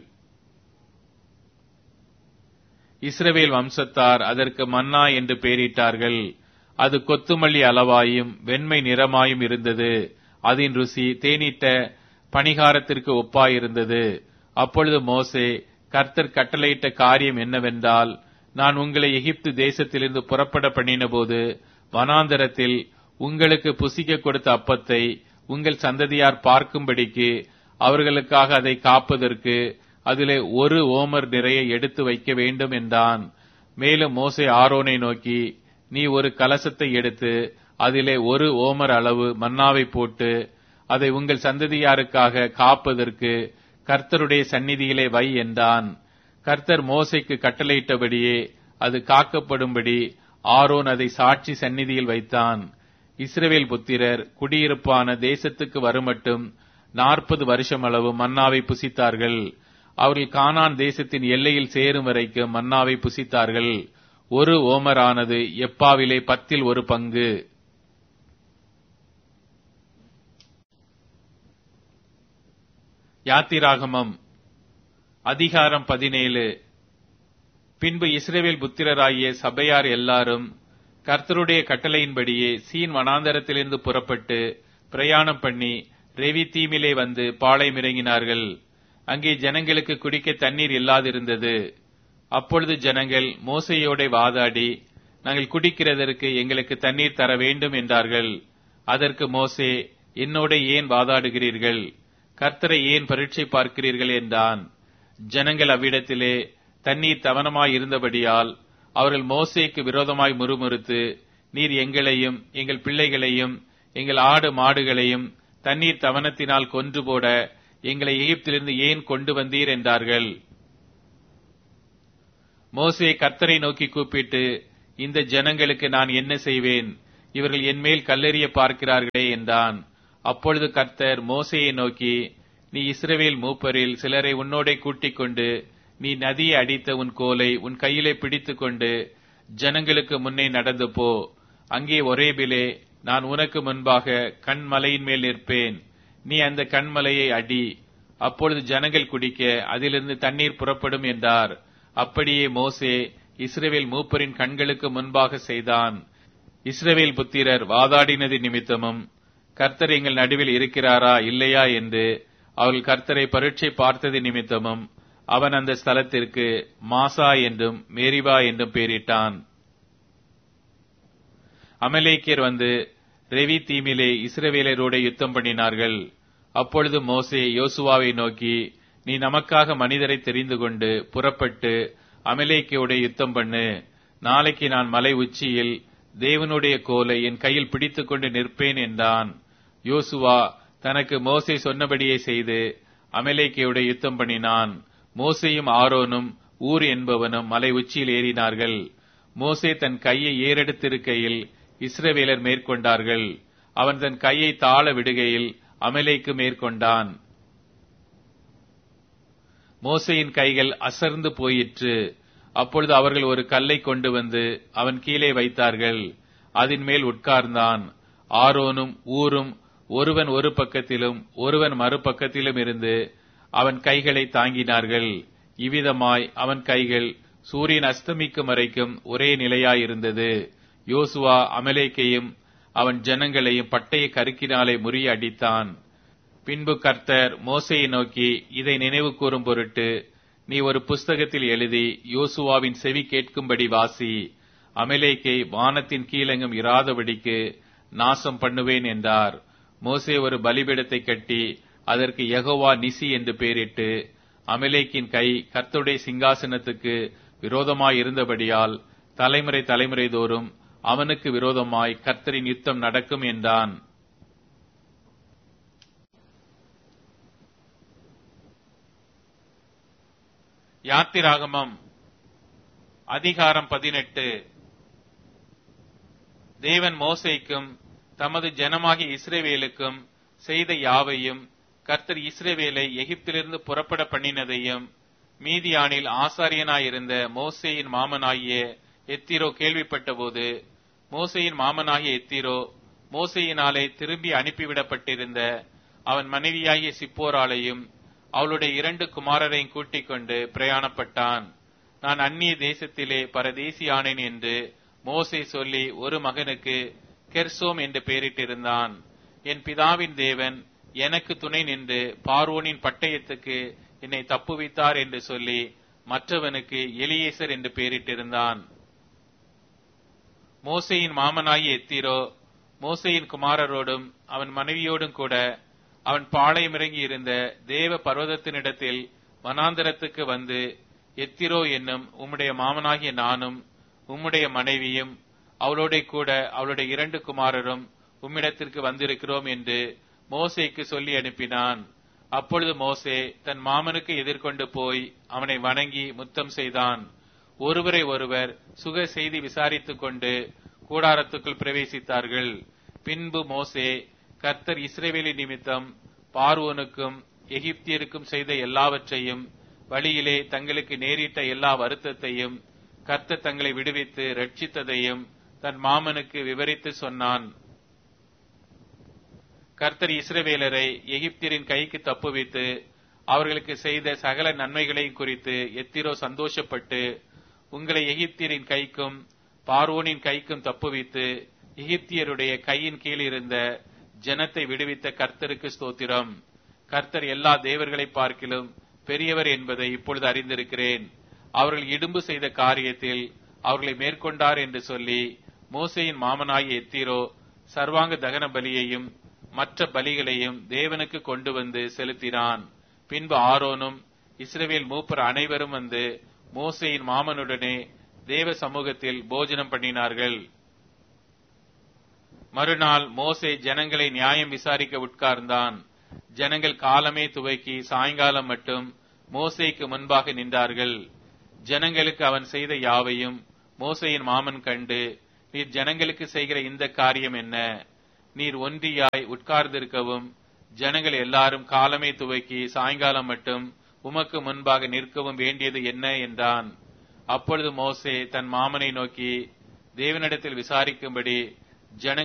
இஸ்ரவேல் வம்சத்தார் அதற்கு மன்னா என்று பெயரிட்டார்கள் அது கொத்துமல்லி அளவாயும் வெண்மை நிறமாயும் இருந்தது அதன் ருசி தேனிட்ட பணிகாரத்திற்கு ஒப்பாயிருந்தது அப்பொழுது மோசே கர்த்தர் கட்டளையிட்ட காரியம் என்னவென்றால் நான் உங்களை எகிப்து தேசத்திலிருந்து புறப்பட பண்ணினபோது வனாந்தரத்தில் உங்களுக்கு புசிக்க கொடுத்த அப்பத்தை உங்கள் சந்ததியார் பார்க்கும்படிக்கு அவர்களுக்காக அதை காப்பதற்கு அதிலே ஒரு ஓமர் நிறைய எடுத்து வைக்க வேண்டும் என்றான் மேலும் மோசே ஆரோனை நோக்கி நீ ஒரு கலசத்தை எடுத்து அதிலே ஒரு ஓமர் அளவு மன்னாவை போட்டு அதை உங்கள் சந்ததியாருக்காக காப்பதற்கு கர்த்தருடைய சந்நிதியிலே வை என்றான் கர்த்தர் மோசைக்கு கட்டளையிட்டபடியே அது காக்கப்படும்படி ஆரோன் அதை சாட்சி சந்நிதியில் வைத்தான் இஸ்ரவேல் புத்திரர் குடியிருப்பான தேசத்துக்கு வருமட்டும் நாற்பது வருஷம் அளவு மன்னாவை புசித்தார்கள் அவர்கள் கானான் தேசத்தின் எல்லையில் சேரும் வரைக்கும் மன்னாவை புசித்தார்கள் ஒரு ஓமரானது எப்பாவிலே பத்தில் ஒரு பங்கு யாத்திராகமம் அதிகாரம் பதினேழு பின்பு இஸ்ரேவேல் புத்திரராகிய சபையார் எல்லாரும் கர்த்தருடைய கட்டளையின்படியே சீன் வனாந்தரத்திலிருந்து புறப்பட்டு பிரயாணம் பண்ணி ரெவி தீமிலே வந்து பாளையம் இறங்கினார்கள் அங்கே ஜனங்களுக்கு குடிக்க தண்ணீர் இல்லாதிருந்தது அப்பொழுது ஜனங்கள் மோசையோட வாதாடி நாங்கள் குடிக்கிறதற்கு எங்களுக்கு தண்ணீர் தர வேண்டும் என்றார்கள் அதற்கு மோசே என்னோட ஏன் வாதாடுகிறீர்கள் கர்த்தரை ஏன் பரீட்சை பார்க்கிறீர்கள் என்றான் ஜனங்கள் அவ்விடத்திலே தண்ணீர் தவனமாய் இருந்தபடியால் அவர்கள் மோசேக்கு விரோதமாய் முறுமுறுத்து நீர் எங்களையும் எங்கள் பிள்ளைகளையும் எங்கள் ஆடு மாடுகளையும் தண்ணீர் தவனத்தினால் கொன்று போட எங்களை எகிப்திலிருந்து ஏன் கொண்டு வந்தீர் என்றார்கள் மோசே கர்த்தரை நோக்கி கூப்பிட்டு இந்த ஜனங்களுக்கு நான் என்ன செய்வேன் இவர்கள் என்மேல் கல்லெறிய பார்க்கிறார்களே என்றான் அப்பொழுது கர்த்தர் மோசையை நோக்கி நீ இஸ்ரவேல் மூப்பரில் சிலரை உன்னோடே கூட்டிக் கொண்டு நீ நதியை அடித்த உன் கோலை உன் கையிலே பிடித்துக் கொண்டு ஜனங்களுக்கு முன்னே நடந்து போ அங்கே ஒரேபிலே நான் உனக்கு முன்பாக கண்மலையின் மேல் நிற்பேன் நீ அந்த கண்மலையை அடி அப்பொழுது ஜனங்கள் குடிக்க அதிலிருந்து தண்ணீர் புறப்படும் என்றார் அப்படியே மோசே இஸ்ரவேல் மூப்பரின் கண்களுக்கு முன்பாக செய்தான் இஸ்ரவேல் புத்திரர் வாதாடினது நிமித்தமும் கர்த்தர் எங்கள் நடுவில் இருக்கிறாரா இல்லையா என்று அவர்கள் கர்த்தரை பரீட்சை பார்த்தது நிமித்தமும் அவன் அந்த ஸ்தலத்திற்கு மாசா என்றும் மேரிவா என்றும் பெயரிட்டான் அமலேக்கியர் வந்து ரெவி தீமிலே இஸ்ரவேலரோட யுத்தம் பண்ணினார்கள் அப்பொழுது மோசே யோசுவாவை நோக்கி நீ நமக்காக மனிதரை தெரிந்து கொண்டு புறப்பட்டு அமலேக்கியோட யுத்தம் பண்ணு நாளைக்கு நான் மலை உச்சியில் தேவனுடைய கோலை என் கையில் பிடித்துக் கொண்டு நிற்பேன் என்றான் யோசுவா தனக்கு மோசே சொன்னபடியே செய்து அமலேக்கியோட யுத்தம் பண்ணினான் மோசேயும் ஆரோனும் ஊர் என்பவனும் மலை உச்சியில் ஏறினார்கள் மோசே தன் கையை ஏறெடுத்திருக்கையில் இஸ்ரவேலர் மேற்கொண்டார்கள் அவன் தன் கையை தாழ விடுகையில் அமலேக்கு மேற்கொண்டான் மோசையின் கைகள் அசர்ந்து போயிற்று அப்பொழுது அவர்கள் ஒரு கல்லை கொண்டு வந்து அவன் கீழே வைத்தார்கள் அதன் மேல் உட்கார்ந்தான் ஆரோனும் ஊரும் ஒருவன் ஒரு பக்கத்திலும் ஒருவன் மறுபக்கத்திலும் இருந்து அவன் கைகளை தாங்கினார்கள் இவ்விதமாய் அவன் கைகள் சூரியன் அஸ்தமிக்கும் வரைக்கும் ஒரே நிலையாயிருந்தது யோசுவா அமலேக்கையும் அவன் ஜனங்களையும் பட்டய கருக்கினாலே முறிய அடித்தான் பின்பு கர்த்தர் மோசையை நோக்கி இதை நினைவு கூறும் பொருட்டு நீ ஒரு புஸ்தகத்தில் எழுதி யோசுவாவின் செவி கேட்கும்படி வாசி அமலேக்கை வானத்தின் கீழெங்கும் இராதபடிக்கு நாசம் பண்ணுவேன் என்றார் மோசே ஒரு பலிபீடத்தை கட்டி அதற்கு யெகோவா நிசி என்று பெயரிட்டு அமலேக்கின் கை கர்த்தருடைய சிங்காசனத்துக்கு விரோதமாய் இருந்தபடியால் தலைமுறை தலைமுறை தோறும் அவனுக்கு விரோதமாய் கர்த்தரின் யுத்தம் நடக்கும் என்றான் யாத்திராகமம் அதிகாரம் பதினெட்டு தேவன் மோசைக்கும் தமது ஜனமாகிய இஸ்ரேவேலுக்கும் செய்த யாவையும் கர்த்தர் இஸ்ரேவேலை எகிப்திலிருந்து புறப்பட பண்ணினதையும் மீதியானில் ஆசாரியனாயிருந்த மோசேயின் மாமனாகிய எத்திரோ கேள்விப்பட்டபோது மோசையின் மாமனாகிய எத்திரோ மோசையினாலே திரும்பி அனுப்பிவிடப்பட்டிருந்த அவன் மனைவியாகிய சிப்போராலையும் அவளுடைய இரண்டு குமாரரையும் கூட்டிக் கொண்டு பிரயாணப்பட்டான் நான் அந்நிய தேசத்திலே பரதேசியானேன் என்று மோசே சொல்லி ஒரு மகனுக்கு கெர்சோம் என்று பெயரிட்டிருந்தான் என் பிதாவின் தேவன் எனக்கு துணை நின்று பார்வோனின் பட்டயத்துக்கு என்னை தப்புவித்தார் என்று சொல்லி மற்றவனுக்கு எலியேசர் என்று பெயரிட்டிருந்தான் மோசையின் மாமனாகிய எத்திரோ மோசையின் குமாரரோடும் அவன் மனைவியோடும் கூட அவன் பாளையம் இறங்கி இருந்த தேவ பர்வதத்தினிடத்தில் வனாந்தரத்துக்கு வந்து எத்திரோ என்னும் உம்முடைய மாமனாகிய நானும் உம்முடைய மனைவியும் அவளோட கூட அவளுடைய இரண்டு குமாரரும் உம்மிடத்திற்கு வந்திருக்கிறோம் என்று மோசேக்கு சொல்லி அனுப்பினான் அப்பொழுது மோசே தன் மாமனுக்கு எதிர்கொண்டு போய் அவனை வணங்கி முத்தம் செய்தான் ஒருவரை ஒருவர் சுக செய்தி விசாரித்துக் கொண்டு கூடாரத்துக்குள் பிரவேசித்தார்கள் பின்பு மோசே கர்த்தர் இஸ்ரேவேலி நிமித்தம் பார்வோனுக்கும் எகிப்தியருக்கும் செய்த எல்லாவற்றையும் வழியிலே தங்களுக்கு நேரிட்ட எல்லா வருத்தத்தையும் கர்த்தர் தங்களை விடுவித்து ரட்சித்ததையும் தன் மாமனுக்கு விவரித்து சொன்னான் கர்த்தர் இஸ்ரவேலரை எகிப்தியரின் கைக்கு தப்புவித்து அவர்களுக்கு செய்த சகல நன்மைகளையும் குறித்து எத்திரோ சந்தோஷப்பட்டு உங்களை எகிப்தியரின் கைக்கும் பார்வோனின் கைக்கும் தப்புவித்து எகிப்தியருடைய கையின் கீழ் இருந்த ஜனத்தை விடுவித்த கர்த்தருக்கு ஸ்தோத்திரம் கர்த்தர் எல்லா தேவர்களை பார்க்கிலும் பெரியவர் என்பதை இப்பொழுது அறிந்திருக்கிறேன் அவர்கள் இடும்பு செய்த காரியத்தில் அவர்களை மேற்கொண்டார் என்று சொல்லி மோசையின் மாமனாகிய எத்திரோ சர்வாங்க தகன பலியையும் மற்ற பலிகளையும் தேவனுக்கு கொண்டு வந்து செலுத்தினான் பின்பு ஆரோனும் இஸ்ரவேல் மூப்பர் அனைவரும் வந்து மோசையின் மாமனுடனே தேவ சமூகத்தில் போஜனம் பண்ணினார்கள் மறுநாள் மோசே ஜனங்களை நியாயம் விசாரிக்க உட்கார்ந்தான் ஜனங்கள் காலமே துவக்கி சாயங்காலம் மட்டும் மோசேக்கு முன்பாக நின்றார்கள் ஜனங்களுக்கு அவன் செய்த யாவையும் மோசையின் மாமன் கண்டு நீர் ஜனங்களுக்கு செய்கிற இந்த காரியம் என்ன நீர் ஒன்றியாய் உட்கார்ந்திருக்கவும் ஜனங்கள் எல்லாரும் காலமே துவக்கி சாயங்காலம் மட்டும் உமக்கு முன்பாக நிற்கவும் வேண்டியது என்ன என்றான் அப்பொழுது மோசே தன் மாமனை நோக்கி தேவனிடத்தில் விசாரிக்கும்படி ஜனங்கள்